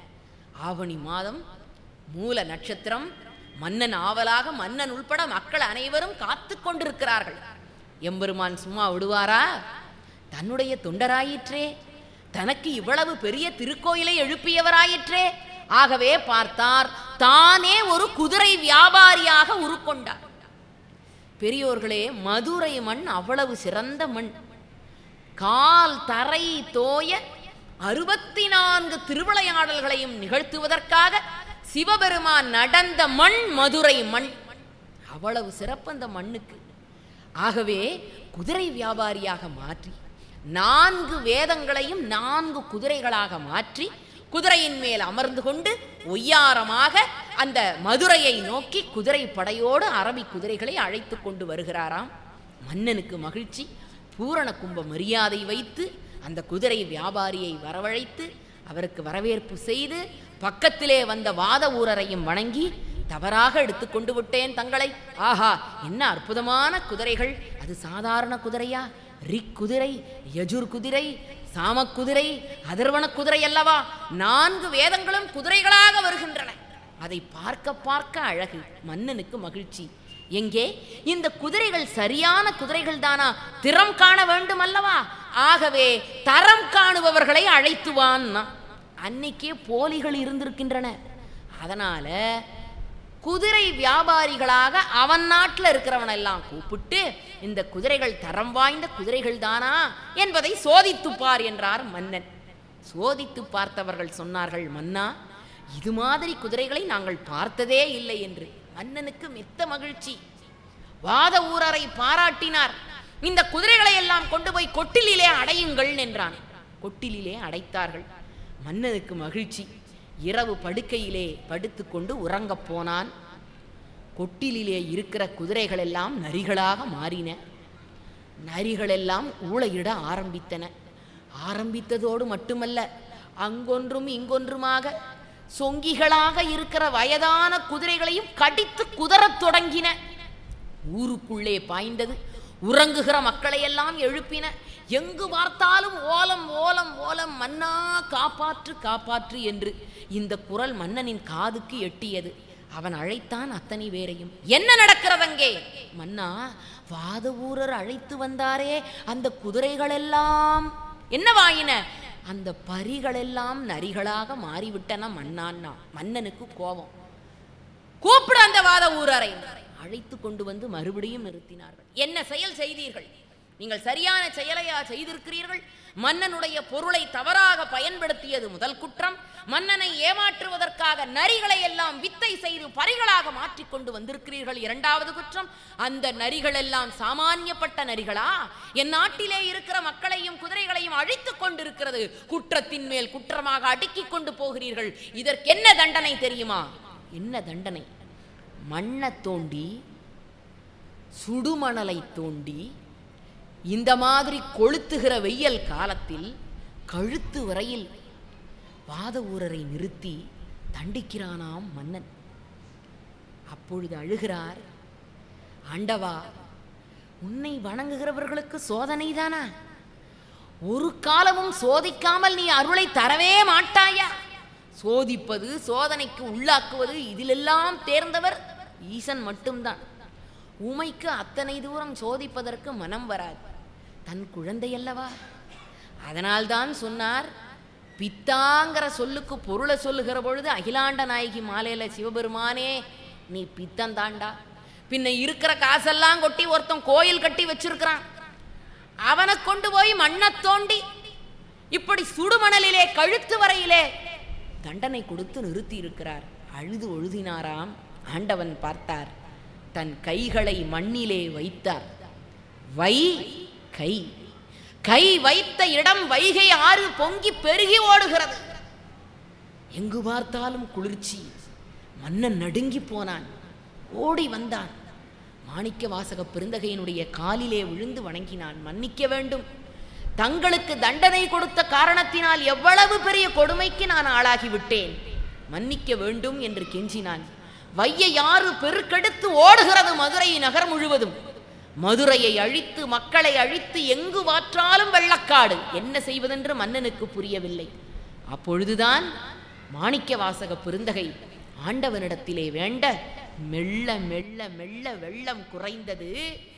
ஆவணி மாதம் மூல நட்சத்திரம் மன்னன் ஆவலாக மன்னன் உள்பட மக்கள் அனைவரும் காத்து கொண்டிருக்கிறார்கள் எம்பெருமான் சும்மா விடுவாரா தன்னுடைய தொண்டராயிற்றே தனக்கு இவ்வளவு பெரிய திருக்கோயிலை எழுப்பியவராயிற்றே ஆகவே பார்த்தார் தானே ஒரு குதிரை வியாபாரியாக உருக்கொண்டார் பெரியோர்களே மதுரை மண் அவ்வளவு சிறந்த மண் கால் தரை தோய அறுபத்தி நான்கு திருவிளையாடல்களையும் நிகழ்த்துவதற்காக சிவபெருமான் நடந்த மண் மதுரை மண் அவ்வளவு சிறப்பு அந்த மண்ணுக்கு ஆகவே குதிரை வியாபாரியாக மாற்றி நான்கு வேதங்களையும் நான்கு குதிரைகளாக மாற்றி குதிரையின் மேல் அமர்ந்து கொண்டு ஒய்யாரமாக அந்த மதுரையை நோக்கி குதிரை படையோடு அரபி குதிரைகளை அழைத்து கொண்டு வருகிறாராம் மன்னனுக்கு மகிழ்ச்சி பூரண கும்ப மரியாதை வைத்து அந்த குதிரை வியாபாரியை வரவழைத்து அவருக்கு வரவேற்பு செய்து பக்கத்திலே வந்த வாத ஊரரையும் வணங்கி தவறாக எடுத்துக்கொண்டு விட்டேன் தங்களை ஆஹா என்ன அற்புதமான குதிரைகள் அது சாதாரண குதிரையா ரிக் குதிரை யஜுர் குதிரை சாமக் குதிரை அதர்வன குதிரை அல்லவா நான்கு வேதங்களும் குதிரைகளாக வருகின்றன அதை பார்க்க பார்க்க அழகு மன்னனுக்கு மகிழ்ச்சி எங்கே இந்த குதிரைகள் சரியான குதிரைகள் தானா திறம் காண வேண்டும் அல்லவா ஆகவே தரம் காணுபவர்களை அழைத்துவான் அன்னைக்கே போலிகள் இருந்திருக்கின்றன அதனால குதிரை வியாபாரிகளாக அவன் நாட்டில் இருக்கிறவன் எல்லாம் கூப்பிட்டு இந்த குதிரைகள் தரம் வாய்ந்த குதிரைகள் தானா என்பதை சோதித்து பார் என்றார் மன்னன் சோதித்து பார்த்தவர்கள் சொன்னார்கள் மன்னா இது மாதிரி குதிரைகளை நாங்கள் பார்த்ததே இல்லை என்று மன்னனுக்கு மித்த மகிழ்ச்சி வாத ஊரரை பாராட்டினார் இந்த குதிரைகளை எல்லாம் கொண்டு போய் கொட்டிலிலே அடையுங்கள் என்றான் கொட்டிலிலே அடைத்தார்கள் மன்னனுக்கு மகிழ்ச்சி இரவு படுக்கையிலே படுத்துக்கொண்டு உறங்கப் போனான் கொட்டிலிலே இருக்கிற குதிரைகள் எல்லாம் நரிகளாக மாறின நரிகளெல்லாம் ஊளையிட ஆரம்பித்தன ஆரம்பித்ததோடு மட்டுமல்ல அங்கொன்றும் இங்கொன்றுமாக சொங்கிகளாக இருக்கிற வயதான குதிரைகளையும் கடித்து குதறத் தொடங்கின ஊருக்குள்ளே பாய்ந்தது உறங்குகிற மக்களையெல்லாம் எழுப்பின எங்கு பார்த்தாலும் ஓலம் ஓலம் ஓலம் மன்னா காப்பாற்று காப்பாற்று என்று இந்த குரல் மன்னனின் காதுக்கு எட்டியது அவன் அழைத்தான் அத்தனை பேரையும் என்ன நடக்கிறதங்கே மன்னா வாத ஊரர் அழைத்து வந்தாரே அந்த குதிரைகளெல்லாம் என்னவாயின அந்த பரிகளெல்லாம் நரிகளாக மாறிவிட்டன மன்னான்னா மன்னனுக்கு கோபம் கூப்பிடு அந்த வாத ஊரரை அழைத்து கொண்டு வந்து மறுபடியும் நிறுத்தினார்கள் என்ன செயல் செய்தீர்கள் நீங்கள் சரியான செயலையா செய்திருக்கிறீர்கள் மன்னனுடைய பொருளை தவறாக பயன்படுத்தியது முதல் குற்றம் மன்னனை ஏமாற்றுவதற்காக நரிகளை எல்லாம் வித்தை செய்து பரிகளாக மாற்றிக்கொண்டு வந்திருக்கிறீர்கள் இரண்டாவது குற்றம் அந்த நரிகள் எல்லாம் சாமானியப்பட்ட நரிகளா என் நாட்டிலே இருக்கிற மக்களையும் குதிரைகளையும் அழித்துக் கொண்டிருக்கிறது குற்றத்தின் மேல் குற்றமாக அடுக்கிக் கொண்டு போகிறீர்கள் இதற்கு என்ன தண்டனை தெரியுமா என்ன தண்டனை மண்ணை தோண்டி சுடுமணலை தோண்டி இந்த மாதிரி கொளுத்துகிற வெய்யல் காலத்தில் கழுத்து வரையில் வாத ஊரரை நிறுத்தி தண்டிக்கிறானாம் மன்னன் அப்பொழுது அழுகிறார் ஆண்டவா உன்னை வணங்குகிறவர்களுக்கு சோதனை தானா ஒரு காலமும் சோதிக்காமல் நீ அருளை தரவே மாட்டாயா சோதிப்பது சோதனைக்கு உள்ளாக்குவது இதிலெல்லாம் தேர்ந்தவர் ஈசன் மட்டும்தான் உமைக்கு அத்தனை தூரம் சோதிப்பதற்கு மனம் வராது தன் குழந்தை அல்லவா அதனால்தான் சொன்னார் பித்தாங்கிற சொல்லுக்கு பொருளை சொல்லுகிற பொழுது அகிலாண்ட நாயகி மாலையில சிவபெருமானே நீ பித்தன் தாண்டா பின்ன இருக்கிற காசெல்லாம் கொட்டி ஒருத்தன் கோயில் கட்டி வச்சிருக்கிறான் அவனை கொண்டு போய் மண்ணை தோண்டி இப்படி சுடுமணலிலே கழுத்து வரையிலே தண்டனை கொடுத்து நிறுத்தி இருக்கிறார் அழுது ஒழுதினாராம் ஆண்டவன் பார்த்தார் தன் கைகளை மண்ணிலே வைத்தார் வை கை கை வைத்த இடம் வைகை ஆறு பொங்கி பெருகி ஓடுகிறது எங்கு பார்த்தாலும் குளிர்ச்சி மன்னன் நடுங்கி போனான் ஓடி வந்தான் மாணிக்க வாசக பெருந்தகையினுடைய காலிலே விழுந்து வணங்கினான் மன்னிக்க வேண்டும் தங்களுக்கு தண்டனை கொடுத்த காரணத்தினால் எவ்வளவு பெரிய கொடுமைக்கு நான் ஆளாகி விட்டேன் மன்னிக்க வேண்டும் என்று கெஞ்சினான் வைய யாரு பெருக்கெடுத்து ஓடுகிறது மதுரை நகர் முழுவதும் மதுரையை அழித்து மக்களை அழித்து எங்கு வாற்றாலும் வெள்ளக்காடு என்ன செய்வதென்று மன்னனுக்கு புரியவில்லை அப்பொழுதுதான் மாணிக்க வாசக பெருந்தகை ஆண்டவனிடத்திலே வேண்ட மெல்ல மெல்ல மெல்ல வெள்ளம் குறைந்தது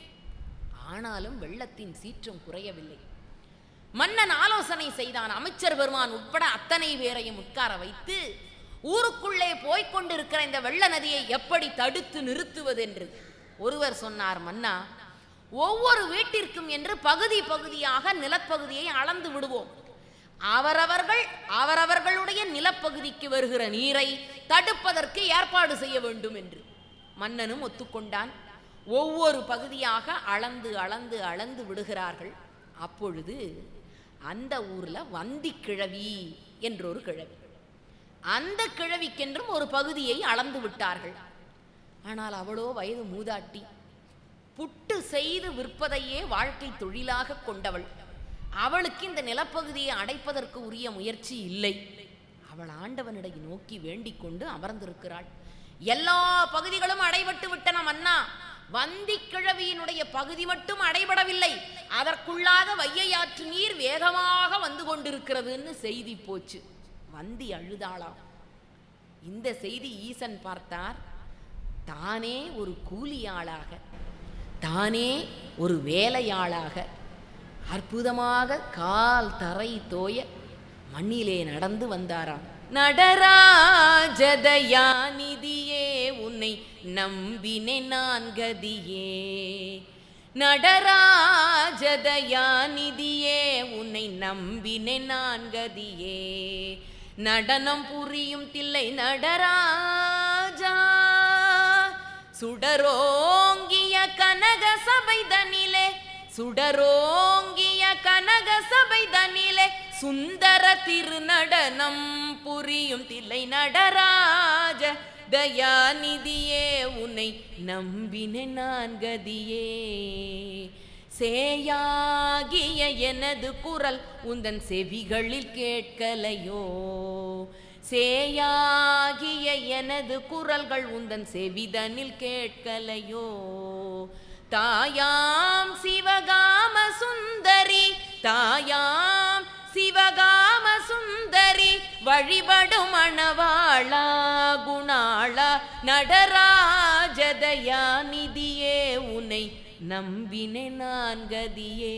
ஆனாலும் வெள்ளத்தின் சீற்றம் குறையவில்லை மன்னன் ஆலோசனை செய்தான் அமைச்சர் பெருமான் உட்பட அத்தனை பேரையும் உட்கார வைத்து ஊருக்குள்ளே போய்க் கொண்டிருக்கிற இந்த வெள்ள நதியை எப்படி தடுத்து நிறுத்துவது என்று ஒருவர் சொன்னார் மன்னா ஒவ்வொரு வீட்டிற்கும் என்று பகுதி பகுதியாக நிலப்பகுதியை அளந்து விடுவோம் அவரவர்கள் அவரவர்களுடைய நிலப்பகுதிக்கு வருகிற நீரை தடுப்பதற்கு ஏற்பாடு செய்ய வேண்டும் என்று மன்னனும் ஒத்துக்கொண்டான் ஒவ்வொரு பகுதியாக அளந்து அளந்து அளந்து விடுகிறார்கள் அப்பொழுது அந்த ஊர்ல வந்தி கிழவி என்றொரு கிழவி அந்த கிழவிக்கென்றும் ஒரு பகுதியை அளந்து விட்டார்கள் ஆனால் அவளோ வயது மூதாட்டி புட்டு செய்து விற்பதையே வாழ்க்கை தொழிலாக கொண்டவள் அவளுக்கு இந்த நிலப்பகுதியை அடைப்பதற்கு உரிய முயற்சி இல்லை அவள் ஆண்டவனிடை நோக்கி வேண்டிக் கொண்டு அமர்ந்திருக்கிறாள் எல்லா பகுதிகளும் அடைபட்டு விட்டன மன்னா வந்தி கிழவியினுடைய பகுதி மட்டும் அடைபடவில்லை அதற்குள்ளாக வையையாற்று நீர் வேகமாக வந்து கொண்டிருக்கிறதுன்னு செய்தி போச்சு வந்தி அழுதாளாம் இந்த செய்தி ஈசன் பார்த்தார் தானே ஒரு கூலியாளாக தானே ஒரு வேலையாளாக அற்புதமாக கால் தரை தோய மண்ணிலே நடந்து வந்தாராம் நடராஜதயாநிதியே உன்னை நம்பினே நான் கதியே நடராஜதயாநிதியே உன்னை நம்பினே நான் கதியே நடனம் புரியும் தில்லை நடராஜா சுடரோங்கிய கனக சபை தனிலே சுடரோங்கிய கனக சபை தனிலே சுந்தர திருநடனம் புரியும் தில்லை நடராஜ தயாநிதியே உன்னை நம்பின நான் கதியே சேயாகிய எனது குரல் உந்தன் செவிகளில் கேட்கலையோ சேயாகிய எனது குரல்கள் உந்தன் செவிதனில் கேட்கலையோ தாயாம் சிவகாம சுந்தரி தாயாம் சிவகாம சுந்தரி வழிபடும் மணவாளா குணாளா நடராஜதயாநிதியே உன்னை நம்பினே நான் கதியே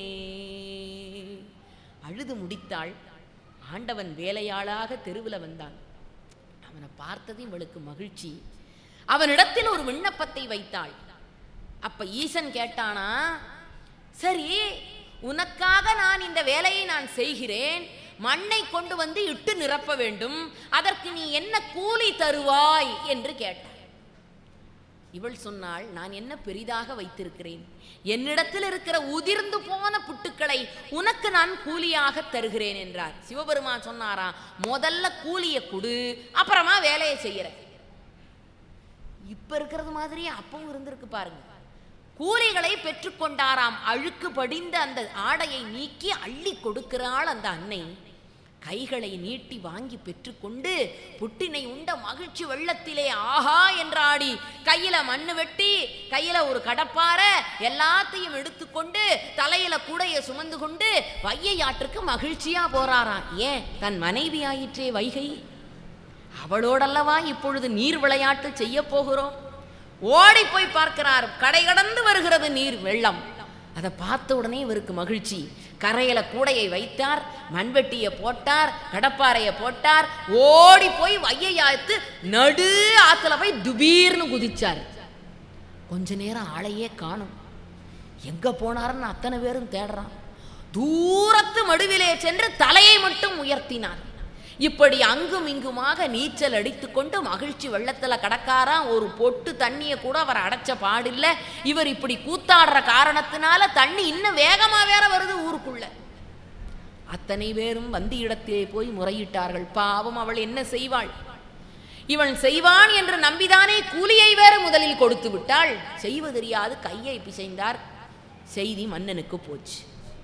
அழுது முடித்தாள் ஆண்டவன் வேலையாளாக தெருவில் வந்தான் அவனை பார்த்தது இவளுக்கு மகிழ்ச்சி அவனிடத்தில் ஒரு விண்ணப்பத்தை வைத்தாள் அப்ப ஈசன் கேட்டானா சரி உனக்காக நான் இந்த வேலையை நான் செய்கிறேன் மண்ணை கொண்டு வந்து இட்டு நிரப்ப வேண்டும் அதற்கு நீ என்ன கூலி தருவாய் என்று கேட்டாள் இவள் சொன்னாள் நான் என்ன பெரிதாக வைத்திருக்கிறேன் என்னிடத்தில் இருக்கிற உதிர்ந்து போன புட்டுக்களை உனக்கு நான் கூலியாக தருகிறேன் என்றார் சிவபெருமான் சொன்னாராம் முதல்ல கூலியை கொடு அப்புறமா வேலையை செய்யற இப்ப இருக்கிறது மாதிரியே அப்பவும் இருந்திருக்கு பாருங்க கூலிகளை பெற்றுக்கொண்டாராம் அழுக்கு படிந்த அந்த ஆடையை நீக்கி அள்ளி கொடுக்கிறாள் அந்த அன்னை கைகளை நீட்டி வாங்கி பெற்றுக்கொண்டு புட்டினை உண்ட மகிழ்ச்சி வெள்ளத்திலே ஆஹா என்றாடி கையில மண்ணு வெட்டி கையில ஒரு கடப்பார எல்லாத்தையும் எடுத்துக்கொண்டு தலையில கூடைய சுமந்து கொண்டு வையை ஆற்றுக்கு மகிழ்ச்சியா போறாராம் ஏன் தன் மனைவி ஆயிற்றே வைகை அவளோடல்லவா இப்பொழுது நீர் விளையாட்டு செய்ய போகிறோம் ஓடி போய் பார்க்கிறார் கடை கடந்து வருகிறது நீர் வெள்ளம் அதை பார்த்த உடனே இவருக்கு மகிழ்ச்சி கரையில கூடையை வைத்தார் மண்வெட்டியை போட்டார் கடப்பாறையை போட்டார் ஓடி போய் வையை ஆத்து நடு ஆத்துல போய் துபீர்னு குதிச்சார் கொஞ்ச நேரம் ஆளையே காணும் எங்க போனாருன்னு அத்தனை பேரும் தேடுறான் தூரத்து மடுவிலே சென்று தலையை மட்டும் உயர்த்தினார் இப்படி அங்கும் இங்குமாக நீச்சல் அடித்துக்கொண்டு மகிழ்ச்சி வெள்ளத்துல கடக்காராம் ஒரு பொட்டு தண்ணியை கூட அவர் அடைச்ச பாடில்ல இவர் இப்படி கூத்தாடுற காரணத்தினால தண்ணி இன்னும் வேகமா வேற வருது ஊருக்குள்ள அத்தனை பேரும் வந்தி இடத்திலே போய் முறையிட்டார்கள் பாவம் அவள் என்ன செய்வாள் இவன் செய்வான் என்று நம்பிதானே கூலியை வேற முதலில் கொடுத்து விட்டாள் செய்வது தெரியாது கையை பிசைந்தார் செய்தி மன்னனுக்கு போச்சு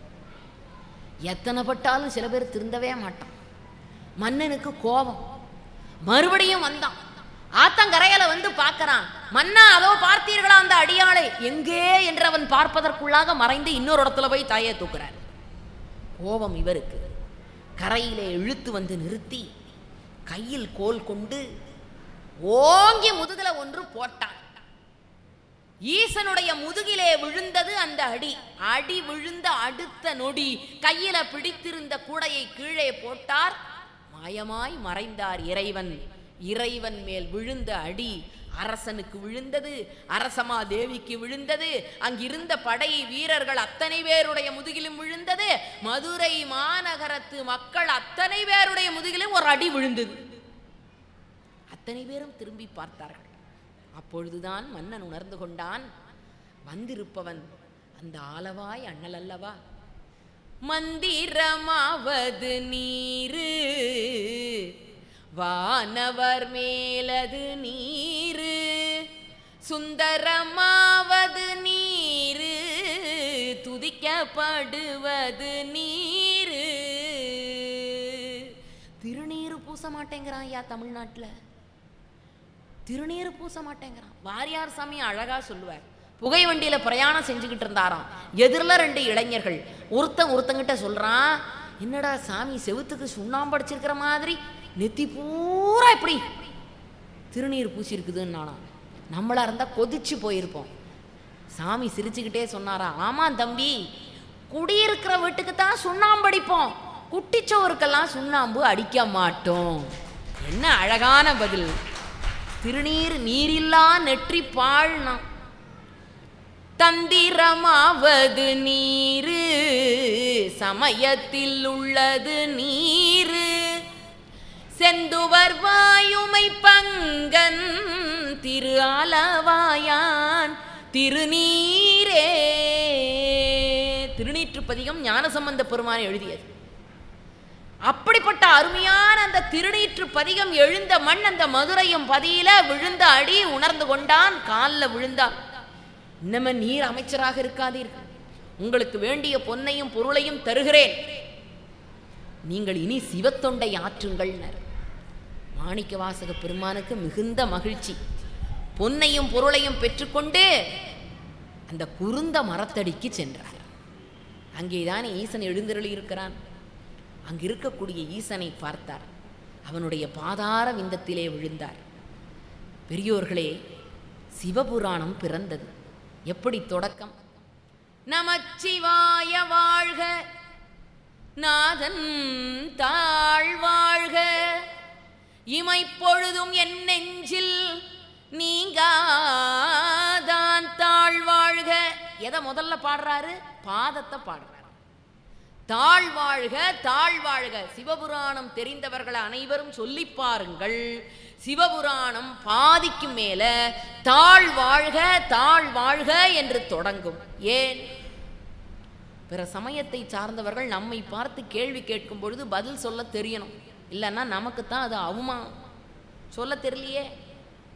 எத்தனை பட்டாலும் சில பேர் திருந்தவே மாட்டான் மன்னனுக்கு கோபம் மறுபடியும் வந்தான் ஆத்தங்கரையில வந்து பார்க்கறான் மன்னா அதோ பார்த்தீர்களா அந்த அடியாளை எங்கே என்று அவன் பார்ப்பதற்குள்ளாக மறைந்து இன்னொரு இடத்துல போய் தாயை தூக்குறார் கோபம் இவருக்கு கரையிலே இழுத்து வந்து நிறுத்தி கையில் கோல் கொண்டு ஓங்கி முதுகுல ஒன்று போட்டான் ஈசனுடைய முதுகிலே விழுந்தது அந்த அடி அடி விழுந்த அடுத்த நொடி கையில பிடித்திருந்த கூடையை கீழே போட்டார் மாயமாய் மறைந்தார் இறைவன் இறைவன் மேல் விழுந்த அடி அரசனுக்கு விழுந்தது அரசமா தேவிக்கு விழுந்தது அங்கிருந்த படை வீரர்கள் அத்தனை பேருடைய முதுகிலும் விழுந்தது மதுரை மாநகரத்து மக்கள் அத்தனை பேருடைய முதுகிலும் ஒரு அடி விழுந்தது அத்தனை பேரும் திரும்பி பார்த்தார்கள் அப்பொழுதுதான் மன்னன் உணர்ந்து கொண்டான் வந்திருப்பவன் அந்த ஆலவாய் அண்ணல் அல்லவா மந்திரமாவது நீரு வானவர் மேலது நீரு சுந்தரமாவது நீரு துதிக்கப்படுவது நீரு திருநீறு பூச மாட்டேங்கிறான் ஐயா தமிழ்நாட்டுல திருநீறு பூச மாட்டேங்கிறான் வாரியார் சாமி அழகா சொல்லுவார் புகை வண்டியில பிரயாணம் செஞ்சுக்கிட்டு இருந்தாராம் எதிரில் ரெண்டு இளைஞர்கள் ஒருத்தன் ஒருத்தங்கிட்ட சொல்றான் என்னடா சாமி செவுத்துக்கு சுண்ணாம்பு அடிச்சிருக்கிற மாதிரி நெத்தி பூரா இப்படி திருநீர் பூசி இருக்குதுன்னு நானா நம்மளா இருந்தா கொதிச்சு போயிருப்போம் சாமி சிரிச்சுக்கிட்டே சொன்னாரா ஆமா தம்பி குடியிருக்கிற வீட்டுக்கு தான் சுண்ணாம்பு அடிப்போம் குட்டிச்சோருக்கெல்லாம் சுண்ணாம்பு அடிக்க மாட்டோம் என்ன அழகான பதில் திருநீர் நீரில்லா நெற்றி பாழ்னா தந்திரமாவது நீரு சமயத்தில் உள்ளது நீரு செந்துவர் வாயுமை பங்கன் திரு ஆலவாயான் திருநீரே திருநீற்றுப்பதிகம் ஞானசம்பந்த பெருமான் எழுதியது அப்படிப்பட்ட அருமையான அந்த திருநீற்று பதிகம் எழுந்த மண் அந்த மதுரையும் பதியில விழுந்த அடி உணர்ந்து கொண்டான் காலில் விழுந்தான் இன்னமே நீர் அமைச்சராக இருக்காதீர்கள் உங்களுக்கு வேண்டிய பொன்னையும் பொருளையும் தருகிறேன் நீங்கள் இனி சிவத்தொண்டை ஆற்றுங்கள்னர் மாணிக்க வாசக பெருமானுக்கு மிகுந்த மகிழ்ச்சி பொன்னையும் பொருளையும் பெற்றுக்கொண்டு அந்த குருந்த மரத்தடிக்கு சென்றார் அங்கேதான் ஈசன் எழுந்தருளி இருக்கிறான் அங்கு இருக்கக்கூடிய ஈசனை பார்த்தார் அவனுடைய பாதார விந்தத்திலே விழுந்தார் பெரியோர்களே சிவபுராணம் பிறந்தது எப்படி தொடக்கம் நமச்சிவாய வாழ்க நாதன் தாழ் வாழ்க இமைப்பொழுதும் என் நெஞ்சில் நீங்காதான் தாழ் வாழ்க எதை முதல்ல பாடுறாரு பாதத்தை பாடுறாரு தாழ்வாழ்க தாழ்வாழ்க சிவபுராணம் தெரிந்தவர்கள் அனைவரும் சொல்லி பாருங்கள் சிவபுராணம் பாதிக்கு மேல தாழ்வாழ்க தாழ்வாழ்க என்று தொடங்கும் ஏன் பிற சமயத்தை சார்ந்தவர்கள் நம்மை பார்த்து கேள்வி கேட்கும் பொழுது பதில் சொல்ல தெரியணும் இல்லைன்னா நமக்கு தான் அது அவமானம் சொல்ல தெரியலையே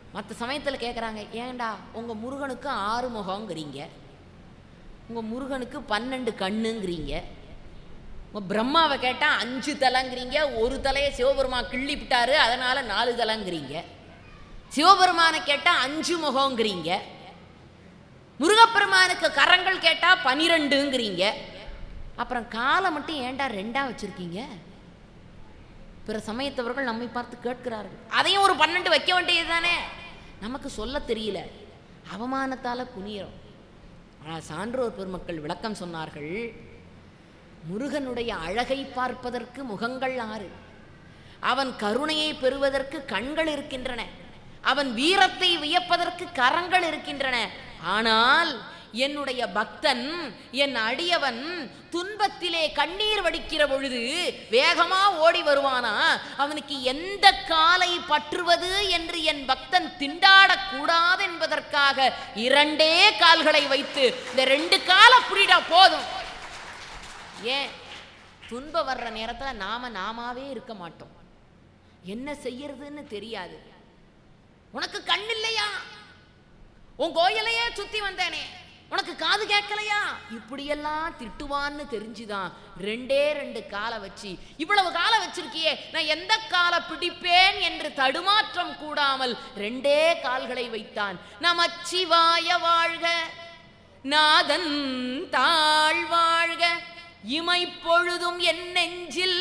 மற்ற சமயத்தில் கேட்குறாங்க ஏன்டா உங்கள் முருகனுக்கு ஆறு முகங்கிறீங்க உங்கள் முருகனுக்கு பன்னெண்டு கண்ணுங்கிறீங்க உங்கள் பிரம்மாவை கேட்டால் அஞ்சு தலைங்கிறீங்க ஒரு தலையை சிவபெருமா கிள்ளி விட்டாரு அதனால் நாலு தலைங்கிறீங்க சிவபெருமானை கேட்டால் அஞ்சு முகங்கிறீங்க முருகப்பெருமானுக்கு கரங்கள் கேட்டால் பனிரெண்டுங்கிறீங்க அப்புறம் காலை மட்டும் ஏன்டா ரெண்டா வச்சுருக்கீங்க பிற சமயத்தவர்கள் நம்மை பார்த்து கேட்கிறார்கள் அதையும் ஒரு பன்னெண்டு வைக்க வேண்டியது தானே நமக்கு சொல்ல தெரியல அவமானத்தால் குனிகிறோம் ஆனால் சான்றோர் பெருமக்கள் விளக்கம் சொன்னார்கள் முருகனுடைய அழகை பார்ப்பதற்கு முகங்கள் ஆறு அவன் கருணையை பெறுவதற்கு கண்கள் இருக்கின்றன அவன் வீரத்தை வியப்பதற்கு கரங்கள் இருக்கின்றன ஆனால் என்னுடைய பக்தன் என் அடியவன் துன்பத்திலே கண்ணீர் வடிக்கிற பொழுது வேகமா ஓடி வருவானா அவனுக்கு எந்த காலை பற்றுவது என்று என் பக்தன் திண்டாடக் கூடாது என்பதற்காக இரண்டே கால்களை வைத்து இந்த ரெண்டு காலை புரிடா போதும் ஏன் துன்பம் வர்ற நேரத்தில் நாம நாமாவே இருக்க மாட்டோம் என்ன செய்யறதுன்னு தெரியாது உனக்கு கண் இல்லையா உன் கோயிலையே சுத்தி வந்தேனே உனக்கு காது கேட்கலையா இப்படியெல்லாம் திட்டுவான்னு தெரிஞ்சுதான் ரெண்டே ரெண்டு காலை வச்சு இவ்வளவு காலை வச்சிருக்கியே நான் எந்த காலை பிடிப்பேன் என்று தடுமாற்றம் கூடாமல் ரெண்டே கால்களை வைத்தான் நமச்சிவாய வாழ்க நாதன் தாழ் வாழ்க இமைப்பொழுதும் என் நெஞ்சில்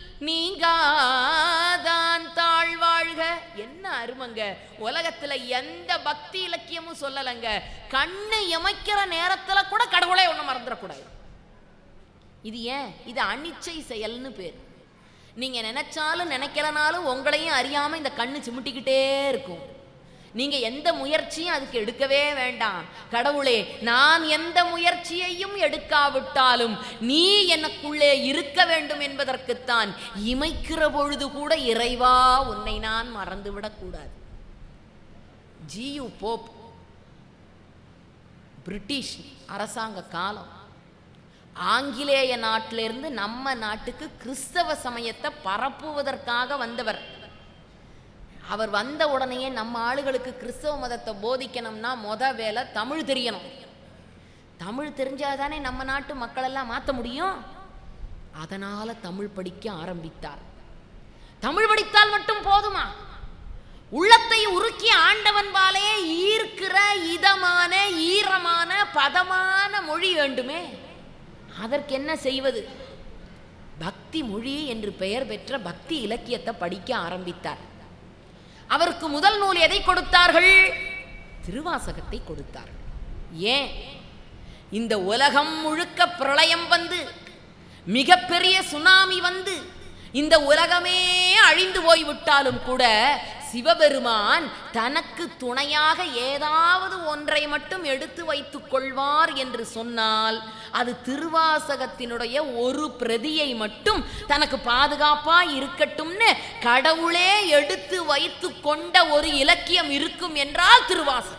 நீங்காதான் தாழ் வாழ்க என்ன அருமங்க உலகத்துல எந்த பக்தி இலக்கியமும் சொல்லலைங்க கண்ணு இமைக்கிற நேரத்துல கூட கடவுளை ஒண்ணு மறந்துடக்கூடாது இது ஏன் இது அனிச்சை செயல்னு பேர் நீங்க நினைச்சாலும் நினைக்கலனாலும் உங்களையும் அறியாம இந்த கண்ணு சிமிட்டிக்கிட்டே இருக்கும் நீங்க எந்த முயற்சியும் அதுக்கு எடுக்கவே வேண்டாம் கடவுளே நான் எந்த முயற்சியையும் எடுக்காவிட்டாலும் நீ எனக்குள்ளே இருக்க வேண்டும் என்பதற்குத்தான் இமைக்கிற பொழுது கூட இறைவா உன்னை நான் மறந்துவிடக் கூடாது ஜியு போப் பிரிட்டிஷ் அரசாங்க காலம் ஆங்கிலேய நாட்டிலிருந்து நம்ம நாட்டுக்கு கிறிஸ்தவ சமயத்தை பரப்புவதற்காக வந்தவர் அவர் வந்த உடனேயே நம்ம ஆளுகளுக்கு கிறிஸ்தவ மதத்தை போதிக்கணும்னா மொத வேலை தமிழ் தெரியணும் தமிழ் தெரிஞ்சாதானே நம்ம நாட்டு மக்களெல்லாம் மாற்ற முடியும் அதனால தமிழ் படிக்க ஆரம்பித்தார் தமிழ் படித்தால் மட்டும் போதுமா உள்ளத்தை உருக்கி ஆண்டவன் பாலே ஈர்க்கிற இதமான ஈரமான பதமான மொழி வேண்டுமே அதற்கு என்ன செய்வது பக்தி மொழி என்று பெயர் பெற்ற பக்தி இலக்கியத்தை படிக்க ஆரம்பித்தார் அவருக்கு முதல் நூல் எதை கொடுத்தார்கள் திருவாசகத்தை கொடுத்தார்கள் ஏன் இந்த உலகம் முழுக்க பிரளயம் வந்து மிகப்பெரிய சுனாமி வந்து இந்த உலகமே அழிந்து போய்விட்டாலும் கூட சிவபெருமான் தனக்கு துணையாக ஏதாவது ஒன்றை மட்டும் எடுத்து வைத்துக் கொள்வார் என்று சொன்னால் அது திருவாசகத்தினுடைய ஒரு பிரதியை மட்டும் தனக்கு பாதுகாப்பா இருக்கட்டும்னு கடவுளே எடுத்து வைத்து கொண்ட ஒரு இலக்கியம் இருக்கும் என்றால் திருவாசகம்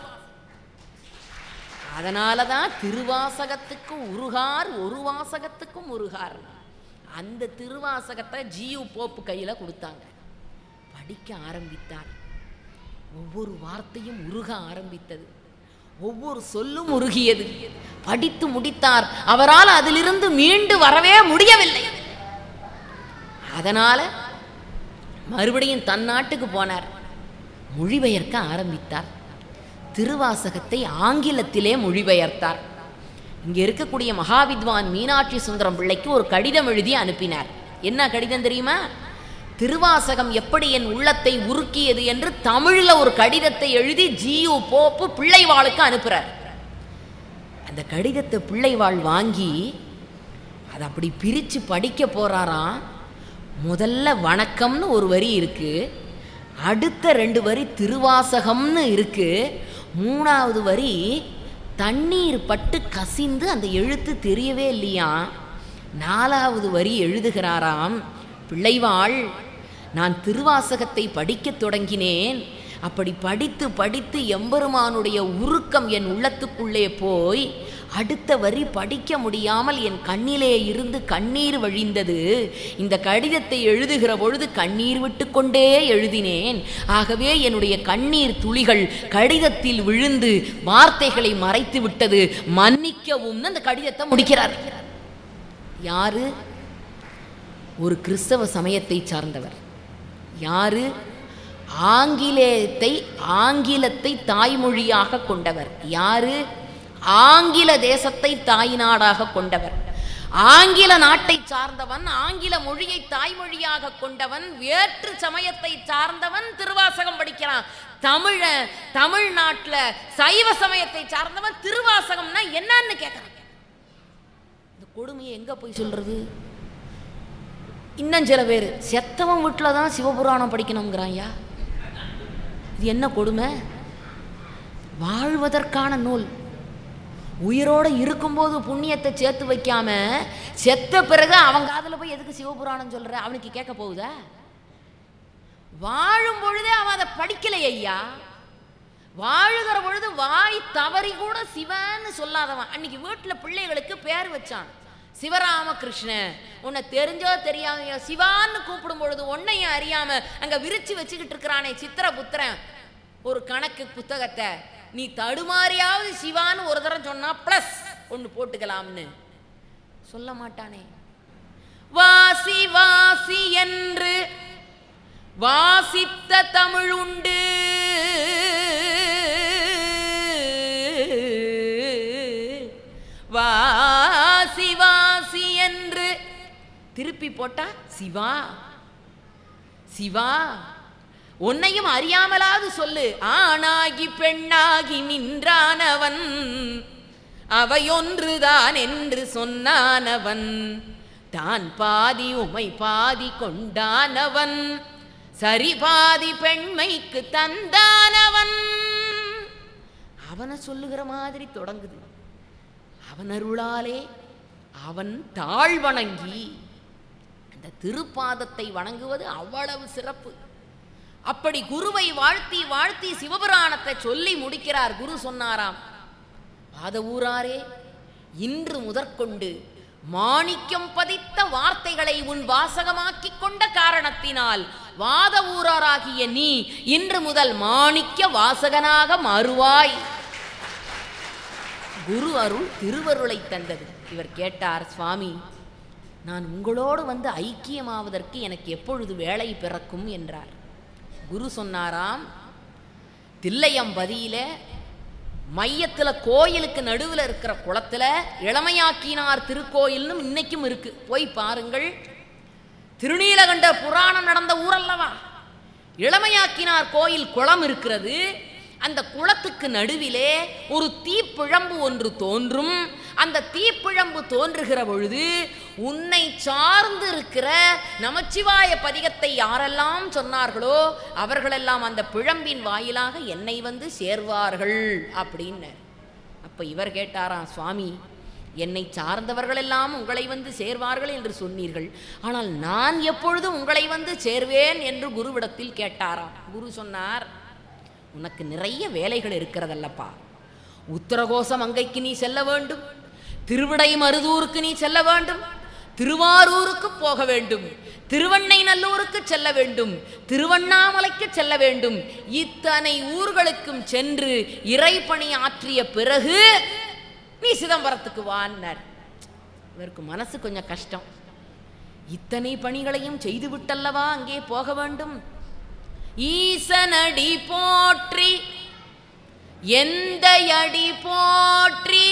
அதனால தான் திருவாசகத்துக்கு உருகார் ஒரு வாசகத்துக்கும் உருகார் அந்த திருவாசகத்தை ஜியு போப்பு கையில் கொடுத்தாங்க படிக்க ஆரம்பித்தார் ஒவ்வொரு வார்த்தையும் உருக ஆரம்பித்தது ஒவ்வொரு சொல்லும் உருகியது படித்து முடித்தார் அவரால் அதிலிருந்து மீண்டு வரவே முடியவில்லை அதனால மறுபடியும் தன் நாட்டுக்கு போனார் மொழிபெயர்க்க ஆரம்பித்தார் திருவாசகத்தை ஆங்கிலத்திலே மொழிபெயர்த்தார் இங்கே இருக்கக்கூடிய மகாவித்வான் மீனாட்சி சுந்தரம் பிள்ளைக்கு ஒரு கடிதம் எழுதி அனுப்பினார் என்ன கடிதம் தெரியுமா திருவாசகம் எப்படி என் உள்ளத்தை உருக்கியது என்று தமிழில் ஒரு கடிதத்தை எழுதி ஜியு போப்பு பிள்ளைவாளுக்கு அனுப்புறார் அந்த கடிதத்தை பிள்ளைவாள் வாங்கி அதை அப்படி பிரித்து படிக்க போறாராம் முதல்ல வணக்கம்னு ஒரு வரி இருக்கு அடுத்த ரெண்டு வரி திருவாசகம்னு இருக்கு மூணாவது வரி தண்ணீர் பட்டு கசிந்து அந்த எழுத்து தெரியவே இல்லையா நாலாவது வரி எழுதுகிறாராம் பிள்ளைவாள் நான் திருவாசகத்தை படிக்கத் தொடங்கினேன் அப்படி படித்து படித்து எம்பெருமானுடைய உருக்கம் என் உள்ளத்துக்குள்ளே போய் அடுத்த வரி படிக்க முடியாமல் என் கண்ணிலே இருந்து கண்ணீர் வழிந்தது இந்த கடிதத்தை எழுதுகிற பொழுது கண்ணீர் விட்டுக்கொண்டே எழுதினேன் ஆகவே என்னுடைய கண்ணீர் துளிகள் கடிதத்தில் விழுந்து வார்த்தைகளை மறைத்து விட்டது மன்னிக்கவும் அந்த கடிதத்தை முடிக்கிறார் யாரு ஒரு கிறிஸ்தவ சமயத்தை சார்ந்தவர் யாரு ஆங்கிலேயத்தை ஆங்கிலத்தை தாய்மொழியாக கொண்டவர் யாரு ஆங்கில தேசத்தை தாய்நாடாக கொண்டவர் ஆங்கில நாட்டை சார்ந்தவன் ஆங்கில மொழியை தாய்மொழியாக கொண்டவன் வேற்று சமயத்தை சார்ந்தவன் திருவாசகம் படிக்கிறான் தமிழ தமிழ்நாட்டில் சைவ சமயத்தை சார்ந்தவன் திருவாசகம்னா என்னன்னு கேட்கிறான் இந்த கொடுமையை எங்க போய் சொல்றது இன்னும் சில பேர் செத்தவன் வீட்டில் தான் சிவபுராணம் படிக்கணுங்கிறாயா இது என்ன கொடுமை வாழ்வதற்கான நூல் உயிரோடு இருக்கும்போது புண்ணியத்தை சேர்த்து வைக்காம செத்த பிறகு அவன் காதில் போய் எதுக்கு சிவபுராணம் சொல்ற அவனுக்கு கேட்க போகுதா வாழும் பொழுதே அவன் அதை படிக்கலை ஐயா வாழுகிற பொழுது வாய் தவறி கூட சிவன்னு சொல்லாதவன் அன்னைக்கு வீட்டில் பிள்ளைகளுக்கு பேர் வச்சான் சிவராமகிருஷ்ண உன்னை தெரிஞ்சோ தெரியாமையோ சிவான்னு கூப்பிடும் பொழுது உன்னையும் அறியாம அங்க விரிச்சு வச்சுக்கிட்டு இருக்கிறானே சித்திர புத்திரன் ஒரு கணக்கு புத்தகத்தை நீ தடுமாறியாவது சிவான்னு ஒரு தரம் சொன்னா பிளஸ் ஒன்று போட்டுக்கலாம்னு சொல்ல மாட்டானே வாசி வாசி என்று வாசித்த தமிழ் உண்டு வாசி வாசி என்று திருப்பி போட்டா சிவா சிவா உன்னையும் அறியாமலாவது சொல்லு ஆணாகி பெண்ணாகி நின்றானவன் அவையொன்றுதான் என்று சொன்னானவன் தான் பாதி உமை பாதி கொண்டானவன் சரி பாதி பெண்மைக்கு தந்தானவன் அவனை சொல்லுகிற மாதிரி தொடங்குது அவன் அருளாலே அவன் தாழ் வணங்கி அந்த திருப்பாதத்தை வணங்குவது அவ்வளவு சிறப்பு அப்படி குருவை வாழ்த்தி வாழ்த்தி சிவபுராணத்தை சொல்லி முடிக்கிறார் குரு சொன்னாராம் வாத ஊராரே இன்று முதற்கொண்டு மாணிக்கம் பதித்த வார்த்தைகளை உன் வாசகமாக்கிக் கொண்ட காரணத்தினால் வாத ஊராராகிய நீ இன்று முதல் மாணிக்க வாசகனாக மாறுவாய் குரு அருள் திருவருளை தந்தது இவர் கேட்டார் சுவாமி நான் உங்களோடு வந்து ஐக்கியமாவதற்கு எனக்கு எப்பொழுது வேலை பிறக்கும் என்றார் குரு சொன்னாராம் தில்லையம்பதியில மையத்துல கோயிலுக்கு நடுவில் இருக்கிற குளத்துல இளமையாக்கினார் திருக்கோயில்னு இன்னைக்கும் இருக்கு போய் பாருங்கள் திருநீலகண்ட புராணம் நடந்த ஊரல்லவா இளமையாக்கினார் கோயில் குளம் இருக்கிறது அந்த குளத்துக்கு நடுவிலே ஒரு தீப்பிழம்பு ஒன்று தோன்றும் அந்த தீப்பிழம்பு தோன்றுகிற பொழுது உன்னை சார்ந்து இருக்கிற நமச்சிவாய பதிகத்தை யாரெல்லாம் சொன்னார்களோ அவர்களெல்லாம் அந்த பிழம்பின் வாயிலாக என்னை வந்து சேர்வார்கள் அப்படின்னு அப்ப இவர் கேட்டாராம் சுவாமி என்னை சார்ந்தவர்களெல்லாம் உங்களை வந்து சேர்வார்கள் என்று சொன்னீர்கள் ஆனால் நான் எப்பொழுதும் உங்களை வந்து சேர்வேன் என்று குருவிடத்தில் கேட்டாராம் குரு சொன்னார் உனக்கு நிறைய வேலைகள் இருக்கிறதல்லப்பா உத்தரகோசம் அங்கைக்கு நீ செல்ல வேண்டும் திருவிடை மருதூருக்கு நீ செல்ல வேண்டும் திருவாரூருக்கு போக வேண்டும் திருவண்ணை நல்லூருக்கு செல்ல வேண்டும் திருவண்ணாமலைக்கு செல்ல வேண்டும் இத்தனை ஊர்களுக்கும் சென்று இறைப்பணி ஆற்றிய பிறகு நீ சிதம்பரத்துக்கு வான்னார் இவருக்கு மனசு கொஞ்சம் கஷ்டம் இத்தனை பணிகளையும் செய்து விட்டல்லவா அங்கே போக வேண்டும் ஈசனடி போற்றி எந்த அடி போற்றி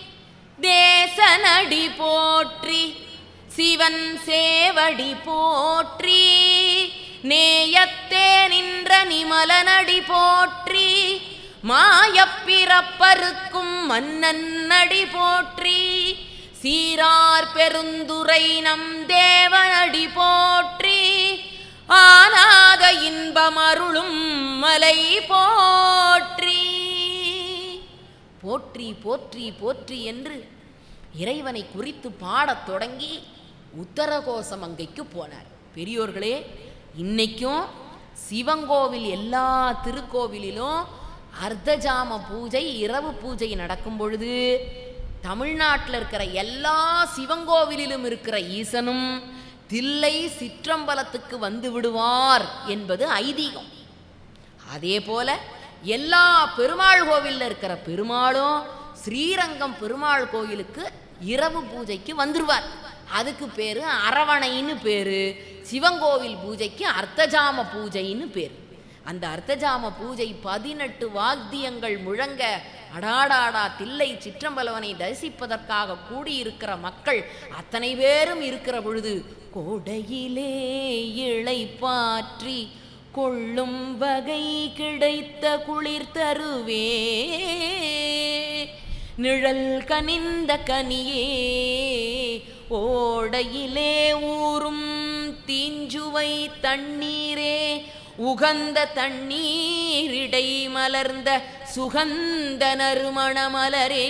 தேசனடி போற்றி சிவன் சேவடி போற்றி நேயத்தே நின்ற நிமலனடி போற்றி மாயப்பிறப்பருக்கும் மன்னன் அடி போற்றி சீரார் பெருந்துரை நம் தேவனடி போற்றி ஆனாத இன்பமருளும் மலை போற்றி போற்றி போற்றி போற்றி என்று இறைவனை குறித்து பாடத் தொடங்கி உத்தரகோசம் அங்கைக்கு போனார் பெரியோர்களே இன்னைக்கும் சிவங்கோவில் எல்லா திருக்கோவிலிலும் அர்த்தஜாம பூஜை இரவு பூஜை நடக்கும் பொழுது தமிழ்நாட்டில் இருக்கிற எல்லா சிவங்கோவிலிலும் இருக்கிற ஈசனும் தில்லை சிற்றம்பலத்துக்கு வந்து விடுவார் என்பது ஐதீகம் அதே போல எல்லா பெருமாள் கோவில்ல இருக்கிற பெருமாளும் ஸ்ரீரங்கம் பெருமாள் கோயிலுக்கு இரவு பூஜைக்கு வந்துருவார் அதுக்கு பேரு அரவணைன்னு பேரு சிவங்கோவில் பூஜைக்கு அர்த்தஜாம பூஜைன்னு பேரு அந்த அர்த்தஜாம பூஜை பதினெட்டு வாத்தியங்கள் முழங்க அடாடாடா தில்லை சிற்றம்பலவனை தரிசிப்பதற்காக கூடியிருக்கிற மக்கள் அத்தனை பேரும் இருக்கிற பொழுது கோடையிலே இளை பாற்றி கொள்ளும் வகை கிடைத்த குளிர் தருவே நிழல் கனிந்த கனியே ஓடையிலே ஊறும் தீஞ்சுவை தண்ணீரே உகந்த தண்ணீரிடை மலர்ந்த சுகந்த நறுமணமலரே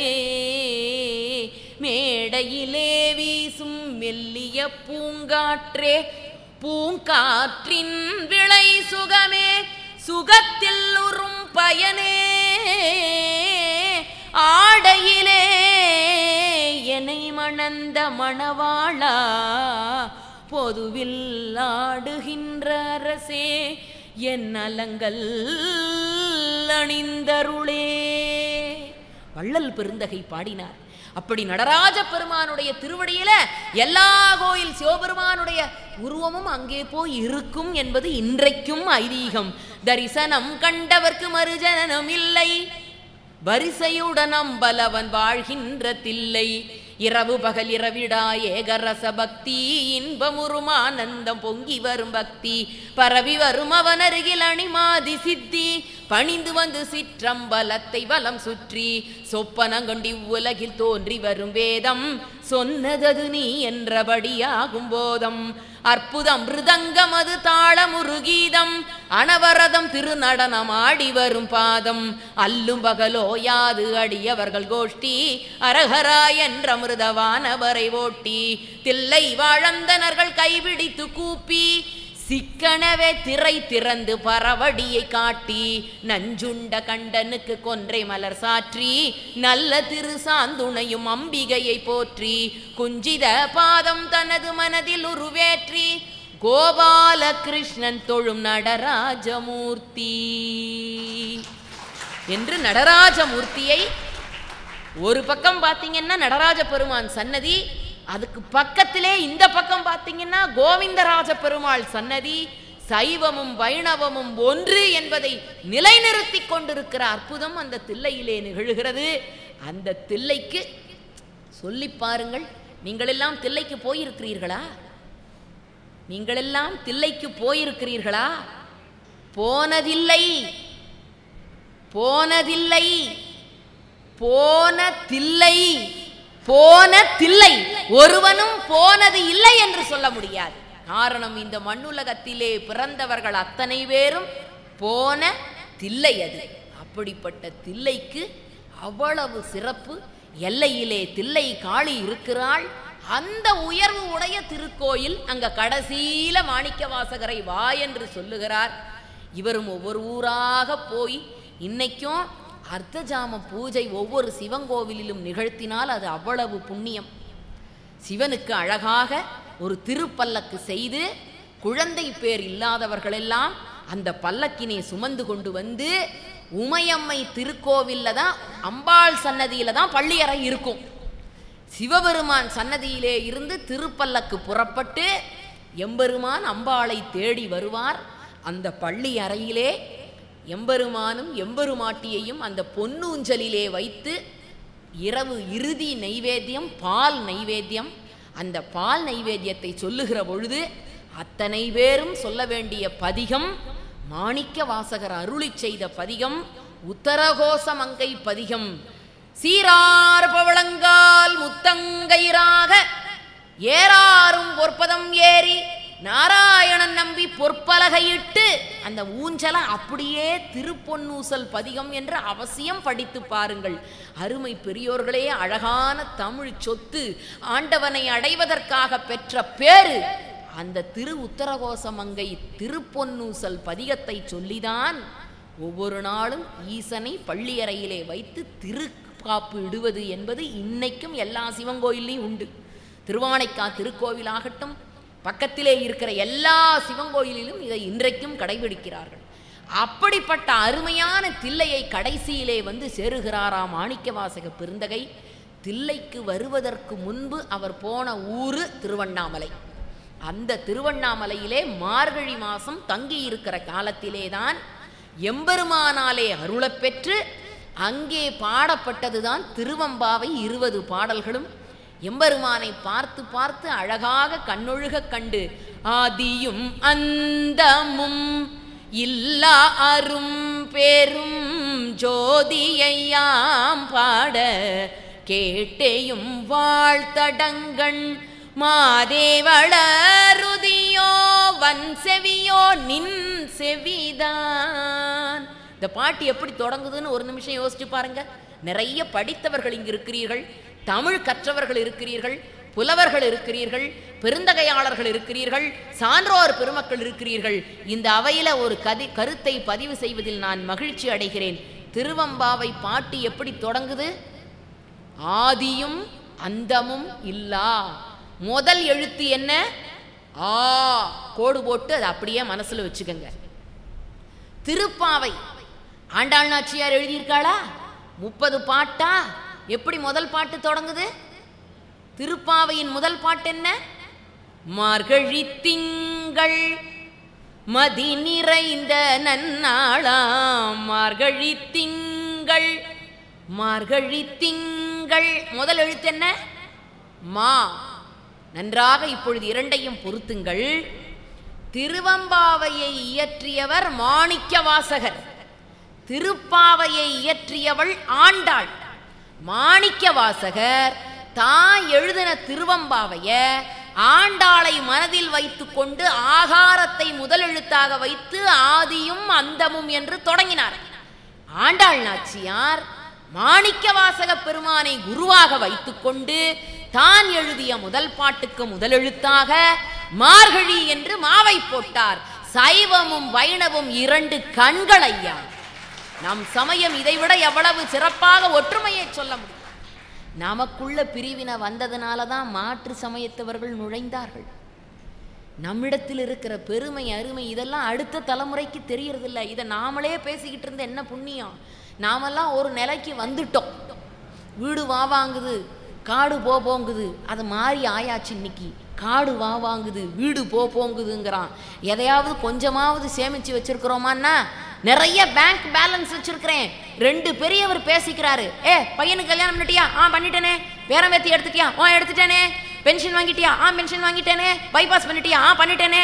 மேடையிலே வீசும் மெல்லிய பூங்காற்றே பூங்காற்றின் விளை சுகமே சுகத்தில் உறும் பயனே ஆடையிலே என்னை மணந்த மணவாளா பொதுவில் ஆடுகின்ற அரசே என் அலங்கள் அணிந்தருளே வள்ளல் பெருந்தகை பாடினார் அப்படி நடராஜ பெருமானுடைய திருவடியில எல்லா கோயில் சிவபெருமானுடைய உருவமும் அங்கே போய் இருக்கும் என்பது இன்றைக்கும் ஐதீகம் தரிசனம் கண்டவர்க்கு மறுஜனனம் இல்லை வரிசையுடன் அம்பலவன் வாழ்கின்ற தில்லை இரவு பகல் இரவிடா ஏகரச பக்தி இன்பமுறும் ஆனந்தம் பொங்கி வரும் பக்தி பரவி வரும் அவன் அருகில் அணிமாதி சித்தி பணிந்து வந்து சிற்றம்பலத்தை வலம் சுற்றி சொப்பனங்கொண்டி உலகில் தோன்றி வரும் வேதம் சொன்னதது நீ என்றபடியாகும் போதம் அற்புதம் மிருதங்கம் அது தாளமுருகீதம் அனவரதம் திருநடனம் ஆடி வரும் பாதம் அல்லும் பகலோயாது அடியவர்கள் கோஷ்டி அரஹரா என்ற மிருதவானவரை ஓட்டி தில்லை வாழந்தனர்கள் கைபிடித்து கூப்பி சிக்கனவே திரை திறந்து பரவடியை காட்டி நஞ்சுண்ட கண்டனுக்கு கொன்றை மலர் சாற்றி நல்ல திரு சாந்துணையும் அம்பிகையை போற்றி குஞ்சித பாதம் தனது மனதில் உருவேற்றி கோபால கிருஷ்ணன் தொழும் நடராஜமூர்த்தி என்று நடராஜமூர்த்தியை ஒரு பக்கம் பார்த்தீங்கன்னா நடராஜ பெருமான் சன்னதி அதுக்கு பக்கத்திலே இந்த பக்கம் பார்த்தீங்கன்னா கோவிந்தராஜ பெருமாள் சன்னதி சைவமும் வைணவமும் ஒன்று என்பதை நிலைநிறுத்தி கொண்டிருக்கிற அற்புதம் அந்த தில்லையிலே நிகழ்கிறது அந்த தில்லைக்கு சொல்லி பாருங்கள் நீங்களெல்லாம் தில்லைக்கு போயிருக்கிறீர்களா நீங்களெல்லாம் தில்லைக்கு போயிருக்கிறீர்களா போனதில்லை போனதில்லை போன தில்லை போன தில்லை ஒருவனும் போனது இல்லை என்று சொல்ல முடியாது காரணம் இந்த மண்ணுலகத்திலே பிறந்தவர்கள் அத்தனை பேரும் போன தில்லை அது அப்படிப்பட்ட தில்லைக்கு அவ்வளவு சிறப்பு எல்லையிலே தில்லை காளி இருக்கிறாள் அந்த உயர்வு உடைய திருக்கோயில் அங்க கடைசியில மாணிக்க வாசகரை வா என்று சொல்லுகிறார் இவரும் ஒவ்வொரு ஊராக போய் இன்னைக்கும் அர்த்தஜாம பூஜை ஒவ்வொரு சிவங்கோவிலிலும் நிகழ்த்தினால் அது அவ்வளவு புண்ணியம் சிவனுக்கு அழகாக ஒரு திருப்பல்லக்கு செய்து குழந்தை பேர் இல்லாதவர்களெல்லாம் அந்த பல்லக்கினை சுமந்து கொண்டு வந்து உமையம்மை திருக்கோவில்ல தான் அம்பாள் சன்னதியில தான் பள்ளியறை இருக்கும் சிவபெருமான் சன்னதியிலே இருந்து திருப்பல்லக்கு புறப்பட்டு எம்பெருமான் அம்பாளை தேடி வருவார் அந்த பள்ளி அறையிலே எம்பெருமானும் எம்பெருமாட்டியையும் அந்த பொன்னூஞ்சலிலே வைத்து இரவு இறுதி நைவேத்தியம் பால் நைவேத்தியம் அந்த பால் நைவேத்தியத்தை சொல்லுகிற பொழுது அத்தனை பேரும் சொல்ல வேண்டிய பதிகம் மாணிக்க வாசகர் அருளி செய்த பதிகம் உத்தரகோச மங்கை பதிகம் சீரார் பவளங்கால் முத்தங்கயிறாக ஏறாரும் பொற்பதம் ஏறி நாராயணன் நம்பி பொற்பலகையிட்டு அந்த ஊஞ்சலை அப்படியே திருப்பொன்னூசல் பதிகம் என்று அவசியம் படித்து பாருங்கள் அருமை பெரியோர்களே அழகான தமிழ் சொத்து ஆண்டவனை அடைவதற்காக பெற்ற பேரு அந்த திரு உத்தரகோசமங்கை திருப்பொன்னூசல் பதிகத்தை சொல்லிதான் ஒவ்வொரு நாளும் ஈசனை பள்ளியறையிலே வைத்து திரு முக்காப்பு இடுவது என்பது இன்னைக்கும் எல்லா சிவன் கோயில்லையும் உண்டு திருவானைக்கா திருக்கோவிலாகட்டும் பக்கத்திலே இருக்கிற எல்லா சிவன் கோயிலிலும் இதை இன்றைக்கும் கடைபிடிக்கிறார்கள் அப்படிப்பட்ட அருமையான தில்லையை கடைசியிலே வந்து சேருகிறாராம் மாணிக்கவாசக பெருந்தகை தில்லைக்கு வருவதற்கு முன்பு அவர் போன ஊரு திருவண்ணாமலை அந்த திருவண்ணாமலையிலே மார்கழி மாசம் தங்கி இருக்கிற காலத்திலேதான் எம்பெருமானாலே அருளப் பெற்று அங்கே பாடப்பட்டதுதான் திருவம்பாவை இருபது பாடல்களும் எம்பெருமானை பார்த்து பார்த்து அழகாக கண்ணொழுக கண்டு ஆதியும் அந்தமும் இல்லா அரும் பெரும் ஜோதியையாம் பாட கேட்டேயும் வாழ்த்தடங்கண் மாதேவளருதியோ வன் செவியோ நின் செவிதான் இந்த பாட்டு எப்படி தொடங்குதுன்னு ஒரு நிமிஷம் யோசிச்சு பாருங்க நிறைய படித்தவர்கள் இங்கு இருக்கிறீர்கள் தமிழ் கற்றவர்கள் இருக்கிறீர்கள் புலவர்கள் இருக்கிறீர்கள் பெருந்தகையாளர்கள் இருக்கிறீர்கள் சான்றோர் பெருமக்கள் இருக்கிறீர்கள் இந்த அவையில ஒரு கதி கருத்தை பதிவு செய்வதில் நான் மகிழ்ச்சி அடைகிறேன் திருவம்பாவை பாட்டு எப்படி தொடங்குது ஆதியும் அந்தமும் இல்லா முதல் எழுத்து என்ன ஆ கோடு போட்டு அதை அப்படியே மனசுல வச்சுக்கோங்க திருப்பாவை ஆண்டாள் நாச்சியார் எழுதியிருக்காளா முப்பது பாட்டா எப்படி முதல் பாட்டு தொடங்குது திருப்பாவையின் முதல் பாட்டு என்ன மார்கழி திங்கள் மதி நிறைந்த நன்னாளாம் மார்கழி திங்கள் மார்கழி திங்கள் முதல் எழுத்து என்ன மா நன்றாக இப்பொழுது இரண்டையும் பொருத்துங்கள் திருவம்பாவையை இயற்றியவர் மாணிக்க வாசகர் திருப்பாவையை இயற்றியவள் ஆண்டாள் மாணிக்க வாசகர் தான் எழுதின திருவம்பாவைய ஆண்டாளை மனதில் வைத்துக்கொண்டு ஆகாரத்தை முதலெழுத்தாக வைத்து ஆதியும் அந்தமும் என்று தொடங்கினார் ஆண்டாள் நாச்சியார் மாணிக்க வாசக பெருமானை குருவாக வைத்துக்கொண்டு தான் எழுதிய முதல் பாட்டுக்கு முதலெழுத்தாக மார்கழி என்று மாவை போட்டார் சைவமும் வைணவும் இரண்டு கண்கள் ஐயா நம் சமயம் இதைவிட எவ்வளவு சிறப்பாக ஒற்றுமையை சொல்ல முடியும் நமக்குள்ள பிரிவினை வந்ததுனால தான் மாற்று சமயத்தவர்கள் நுழைந்தார்கள் நம்மிடத்தில் இருக்கிற பெருமை அருமை இதெல்லாம் அடுத்த தலைமுறைக்கு தெரியறதில்ல இதை நாமளே பேசிக்கிட்டு இருந்த என்ன புண்ணியம் நாமெல்லாம் ஒரு நிலைக்கு வந்துட்டோம் வீடு வா வாங்குது காடு போ போங்குது அது மாறி ஆயாச்சு இன்னைக்கு காடு வா வாங்குது வீடு போ போங்குதுங்கிறான் எதையாவது கொஞ்சமாவது சேமிச்சு வச்சிருக்கிறோமான்னா நிறைய பேங்க் பேலன்ஸ் வச்சிருக்கிறேன் ரெண்டு பெரியவர் பேசிக்கிறாரு ஏ பையனுக்கு கல்யாணம் பண்ணிட்டியா ஆ பண்ணிட்டேனே பேரம் பேத்தி எடுத்துட்டியா ஆ எடுத்துட்டேனே பென்ஷன் வாங்கிட்டியா ஆ பென்ஷன் வாங்கிட்டேனே பைபாஸ் பண்ணிட்டியா ஆ பண்ணிட்டேனே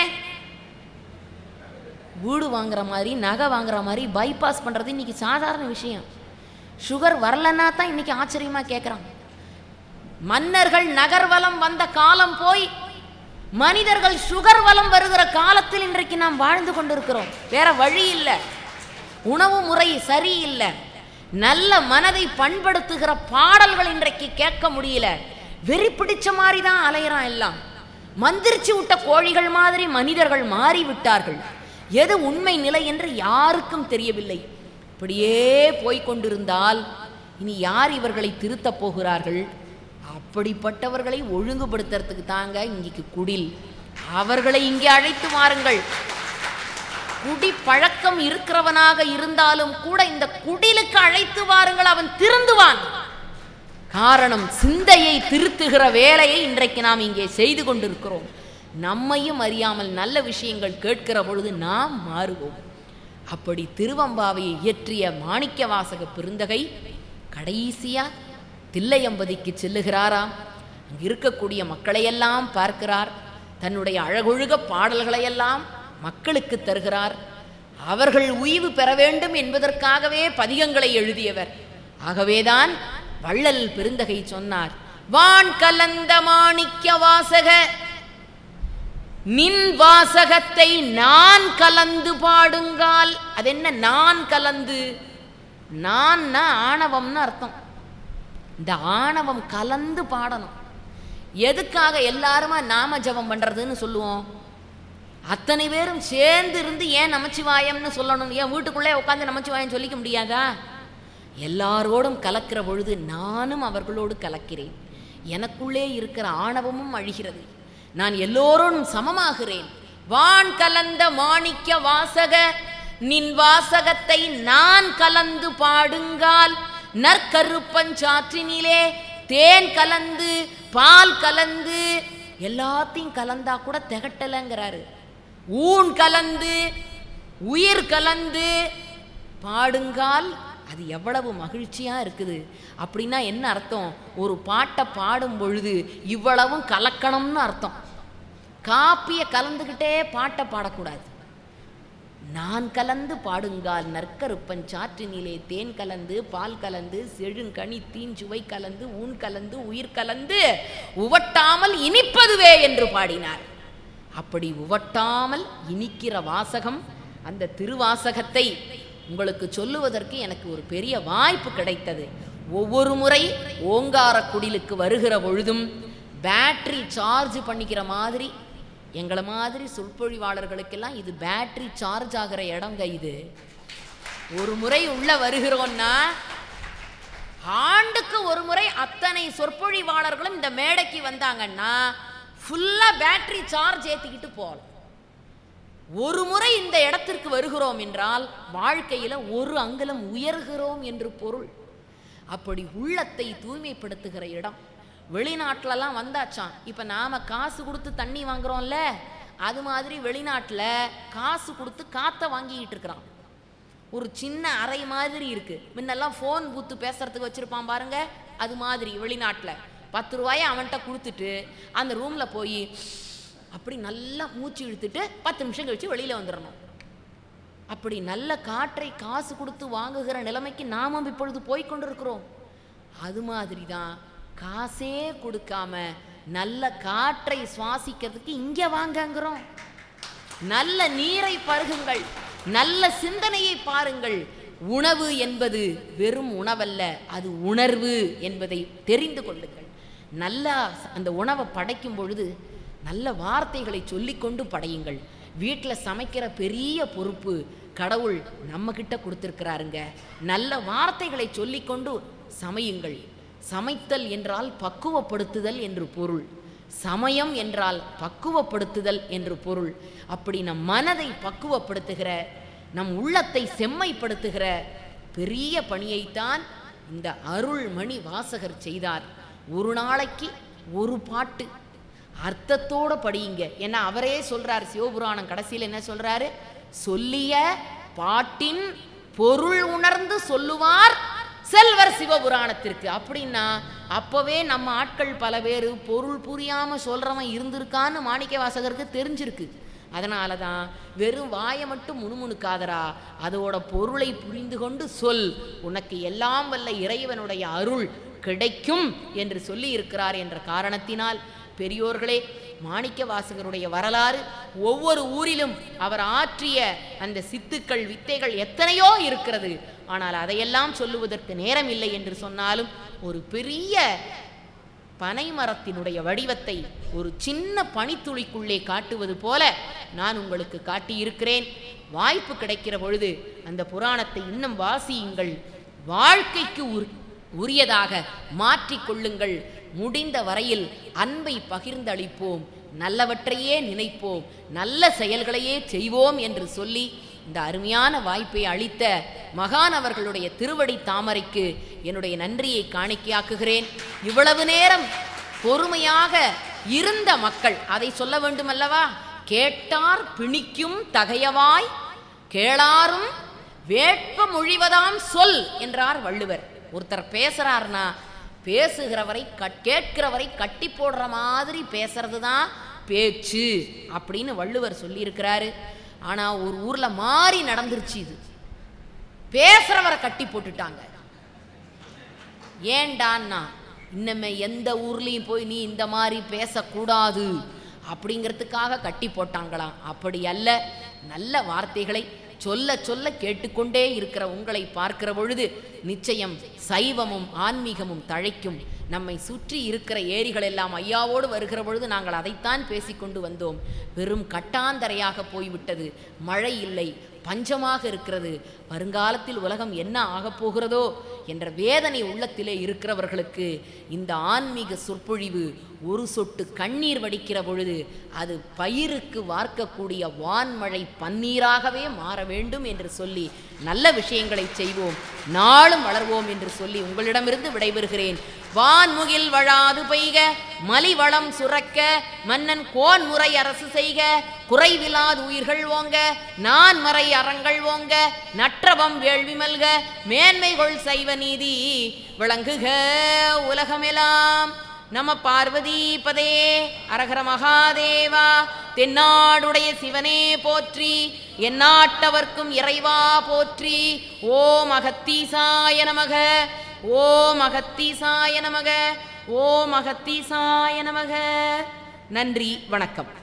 வீடு வாங்குற மாதிரி நகை வாங்குற மாதிரி பைபாஸ் பண்ணுறது இன்னைக்கு சாதாரண விஷயம் சுகர் வரலன்னா தான் இன்னைக்கு ஆச்சரியமாக கேட்குறான் மன்னர்கள் நகர்வலம் வந்த காலம் போய் மனிதர்கள் சுகர் வலம் வருகிற காலத்தில் இன்றைக்கு நாம் வாழ்ந்து கொண்டிருக்கிறோம் வேற வழி இல்லை உணவு முறை சரியில்லை நல்ல மனதை பண்படுத்துகிற பாடல்கள் இன்றைக்கு கேட்க முடியல வெறி பிடிச்ச மாதிரி தான் அலையிறான் எல்லாம் மந்திரிச்சு விட்ட கோழிகள் மாதிரி மனிதர்கள் மாறி விட்டார்கள் எது உண்மை நிலை என்று யாருக்கும் தெரியவில்லை இப்படியே போய்க் கொண்டிருந்தால் இனி யார் இவர்களை திருத்தப் போகிறார்கள் அப்படிப்பட்டவர்களை ஒழுங்குபடுத்துறதுக்கு தாங்க இங்கு குடில் அவர்களை இங்கே அழைத்து வாருங்கள் குடி பழக்கம் இருக்கிறவனாக இருந்தாலும் கூட இந்த குடிலுக்கு அழைத்து வாருங்கள் அவன் திருந்துவான் காரணம் சிந்தையை திருத்துகிற வேலையை இன்றைக்கு நாம் இங்கே செய்து கொண்டிருக்கிறோம் நம்மையும் அறியாமல் நல்ல விஷயங்கள் கேட்கிற பொழுது நாம் மாறுவோம் அப்படி திருவம்பாவையை இயற்றிய மாணிக்க வாசக பெருந்தகை கடைசியா தில்லையம்பதிக்கு செல்லுகிறாராம் அங்கு இருக்கக்கூடிய மக்களையெல்லாம் பார்க்கிறார் தன்னுடைய அழகொழுக பாடல்களையெல்லாம் மக்களுக்கு தருகிறார் அவர்கள் உய்வு பெற வேண்டும் என்பதற்காகவே பதிகங்களை எழுதியவர் ஆகவேதான் வள்ளல் பெருந்தகை சொன்னார் வான் கலந்த மாணிக்க வாசக நின் வாசகத்தை நான் கலந்து பாடுங்கால் அது என்ன நான் கலந்து நான்னா ஆணவம்னு அர்த்தம் இந்த ஆணவம் கலந்து பாடணும் எதுக்காக எல்லாருமா நாம ஜபம் பண்றதுன்னு சொல்லுவோம் அத்தனை பேரும் சேர்ந்து இருந்து ஏன் நமச்சிவாயம்னு சொல்லணும் ஏன் வீட்டுக்குள்ளே உட்காந்து நமச்சிவாயம் சொல்லிக்க முடியாதா எல்லாரோடும் கலக்கிற பொழுது நானும் அவர்களோடு கலக்கிறேன் எனக்குள்ளே இருக்கிற ஆணவமும் அழிகிறது நான் எல்லோரோடும் சமமாகிறேன் வான் கலந்த மாணிக்க வாசக நின் வாசகத்தை நான் கலந்து பாடுங்கால் நற்கருப்பஞ்சாற்றினிலே தேன் கலந்து பால் கலந்து எல்லாத்தையும் கலந்தா கூட திகட்டலைங்கிறாரு ஊன் கலந்து உயிர் கலந்து பாடுங்கால் அது எவ்வளவு மகிழ்ச்சியா இருக்குது அப்படின்னா என்ன அர்த்தம் ஒரு பாட்டை பாடும் பொழுது இவ்வளவும் கலக்கணும்னு அர்த்தம் காப்பியை கலந்துக்கிட்டே பாட்டை பாடக்கூடாது நான் கலந்து பாடுங்கால் நற்கருப்பன் சாற்றினிலே தேன் கலந்து பால் கலந்து செழுங்கனி தீஞ்சுவை கலந்து ஊன் கலந்து உயிர் கலந்து உவட்டாமல் இனிப்பதுவே என்று பாடினார் அப்படி உவட்டாமல் இனிக்கிற வாசகம் அந்த திருவாசகத்தை உங்களுக்கு சொல்லுவதற்கு எனக்கு ஒரு பெரிய வாய்ப்பு கிடைத்தது ஒவ்வொரு முறை ஓங்கார குடிலுக்கு வருகிற பொழுதும் பேட்டரி சார்ஜ் பண்ணிக்கிற மாதிரி எங்களை மாதிரி சொற்பொழிவாளர்களுக்கெல்லாம் இது பேட்டரி சார்ஜ் ஆகிற இடங்க இது ஒரு முறை உள்ள வருகிறோம்னா ஆண்டுக்கு ஒரு முறை அத்தனை சொற்பொழிவாளர்களும் இந்த மேடைக்கு வந்தாங்கன்னா ஃபுல்லா பேட்டரி சார்ஜ் ஏத்திக்கிட்டு போகலாம் ஒரு முறை இந்த இடத்திற்கு வருகிறோம் என்றால் வாழ்க்கையில ஒரு அங்குலம் உயர்கிறோம் என்று பொருள் அப்படி உள்ளத்தை தூய்மைப்படுத்துகிற இடம் வெளிநாட்டிலலாம் வந்தாச்சாம் இப்போ நாம காசு கொடுத்து தண்ணி வாங்குறோம்ல அது மாதிரி வெளிநாட்டில் காசு கொடுத்து காற்றை வாங்கிக்கிட்டு இருக்கிறான் ஒரு சின்ன அறை மாதிரி இருக்கு முன்னெல்லாம் ஃபோன் பூத்து பேசுறதுக்கு வச்சிருப்பான் பாருங்க அது மாதிரி வெளிநாட்டில் பத்து ரூபாயை அவன்கிட்ட கொடுத்துட்டு அந்த ரூமில் போய் அப்படி நல்லா மூச்சு இழுத்துட்டு பத்து நிமிஷம் கழிச்சு வெளியில் வந்துடணும் அப்படி நல்ல காற்றை காசு கொடுத்து வாங்குகிற நிலைமைக்கு நாமும் இப்பொழுது போய் கொண்டிருக்கிறோம் அது மாதிரி தான் காசே கொடுக்காம நல்ல காற்றை சுவாசிக்கிறதுக்கு இங்கே வாங்கங்கிறோம் நல்ல நீரை பருகுங்கள் நல்ல சிந்தனையை பாருங்கள் உணவு என்பது வெறும் உணவல்ல அது உணர்வு என்பதை தெரிந்து கொள்ளுங்கள் நல்லா அந்த உணவை படைக்கும் பொழுது நல்ல வார்த்தைகளை சொல்லிக்கொண்டு படையுங்கள் வீட்டில் சமைக்கிற பெரிய பொறுப்பு கடவுள் நம்ம கிட்ட கொடுத்துருக்கிறாருங்க நல்ல வார்த்தைகளை சொல்லிக்கொண்டு சமையுங்கள் சமைத்தல் என்றால் பக்குவப்படுத்துதல் என்று பொருள் சமயம் என்றால் பக்குவப்படுத்துதல் என்று பொருள் அப்படி நம் மனதை பக்குவப்படுத்துகிற நம் உள்ளத்தை செம்மைப்படுத்துகிற பெரிய பணியைத்தான் இந்த அருள்மணி வாசகர் செய்தார் ஒரு நாளைக்கு ஒரு பாட்டு அர்த்தத்தோட படியுங்க ஏன்னா அவரே சொல்றார் சிவபுராணம் கடைசியில் என்ன சொல்றாரு சொல்லிய பாட்டின் பொருள் உணர்ந்து சொல்லுவார் செல்வர் சிவபுராணத்திற்கு அப்படின்னா அப்பவே நம்ம ஆட்கள் பல பேர் பொருள் புரியாம சொல்றவன் இருந்திருக்கான்னு மாணிக்க வாசகருக்கு தெரிஞ்சிருக்கு அதனால தான் வெறும் வாயை மட்டும் முணுமுணுக்காதரா அதோட பொருளை புரிந்து கொண்டு சொல் உனக்கு எல்லாம் வல்ல இறைவனுடைய அருள் கிடைக்கும் என்று சொல்லி இருக்கிறார் என்ற காரணத்தினால் பெரியோர்களே மாணிக்க வாசகருடைய வரலாறு ஒவ்வொரு ஊரிலும் அவர் ஆற்றிய அந்த சித்துக்கள் வித்தைகள் எத்தனையோ இருக்கிறது ஆனால் அதையெல்லாம் சொல்லுவதற்கு நேரம் இல்லை என்று சொன்னாலும் ஒரு பெரிய பனைமரத்தினுடைய வடிவத்தை ஒரு சின்ன பனித்துளிக்குள்ளே காட்டுவது போல நான் உங்களுக்கு காட்டியிருக்கிறேன் வாய்ப்பு கிடைக்கிற பொழுது அந்த புராணத்தை இன்னும் வாசியுங்கள் வாழ்க்கைக்கு உர்- உரியதாக மாற்றிக்கொள்ளுங்கள் முடிந்த வரையில் அன்பை பகிர்ந்தளிப்போம் நல்லவற்றையே நினைப்போம் நல்ல செயல்களையே செய்வோம் என்று சொல்லி இந்த அருமையான வாய்ப்பை அளித்த மகான் அவர்களுடைய திருவடி தாமரைக்கு என்னுடைய நன்றியை காணிக்கையாக்குகிறேன் இவ்வளவு நேரம் பொறுமையாக இருந்த மக்கள் அதை சொல்ல வேண்டுமல்லவா கேட்டார் பிணிக்கும் தகையவாய் கேளாரும் வேட்ப மொழிவதாம் சொல் என்றார் வள்ளுவர் ஒருத்தர் பேசுறாருன்னா பேசுகிறவரை கட் கேட்கிறவரை கட்டி போடுற மாதிரி பேசுறது தான் பேச்சு அப்படின்னு வள்ளுவர் சொல்லியிருக்கிறாரு ஆனா ஒரு ஊர்ல மாறி நடந்துருச்சு இது பேசுறவரை கட்டி போட்டுட்டாங்க ஏண்டான்னா இன்னமே எந்த ஊர்லேயும் போய் நீ இந்த மாதிரி பேசக்கூடாது அப்படிங்கிறதுக்காக கட்டி போட்டாங்களாம் அப்படி அல்ல நல்ல வார்த்தைகளை சொல்ல சொல்ல கேட்டுக்கொண்டே இருக்கிற உங்களை பார்க்கிற பொழுது நிச்சயம் சைவமும் ஆன்மீகமும் தழைக்கும் நம்மை சுற்றி இருக்கிற ஏரிகள் எல்லாம் ஐயாவோடு வருகிற பொழுது நாங்கள் அதைத்தான் பேசிக்கொண்டு வந்தோம் வெறும் கட்டாந்தரையாக போய்விட்டது மழை இல்லை பஞ்சமாக இருக்கிறது வருங்காலத்தில் உலகம் என்ன ஆகப் போகிறதோ என்ற வேதனை உள்ளத்திலே இருக்கிறவர்களுக்கு இந்த ஆன்மீக சொற்பொழிவு ஒரு சொட்டு கண்ணீர் வடிக்கிற பொழுது அது பயிருக்கு வார்க்கக்கூடிய வான்மழை பன்னீராகவே மாற வேண்டும் என்று சொல்லி நல்ல விஷயங்களை செய்வோம் நாளும் வளர்வோம் என்று சொல்லி உங்களிடமிருந்து விடைபெறுகிறேன் வான்முகில் வழாது பெய்க மலிவளம் சுரக்க மன்னன் கோன் முறை அரசு செய்க குறைவிலாது உயிர்கள் ஓங்க நான் மறை அறங்கள் ஓங்க நற்றவம் வேள்வி மல்க மேன்மைகொள் சைவ நீதி விளங்குக உலகமெல்லாம் நம பார்வதி பதே அரகர மகாதேவா தென்னாடுடைய சிவனே போற்றி எந்நாட்டவர்க்கும் இறைவா போற்றி ஓம் அகத்தீசாய நமக ஓம் அகத்தீசாய நமக ஓம் அகத்தீசாய நமக நன்றி வணக்கம்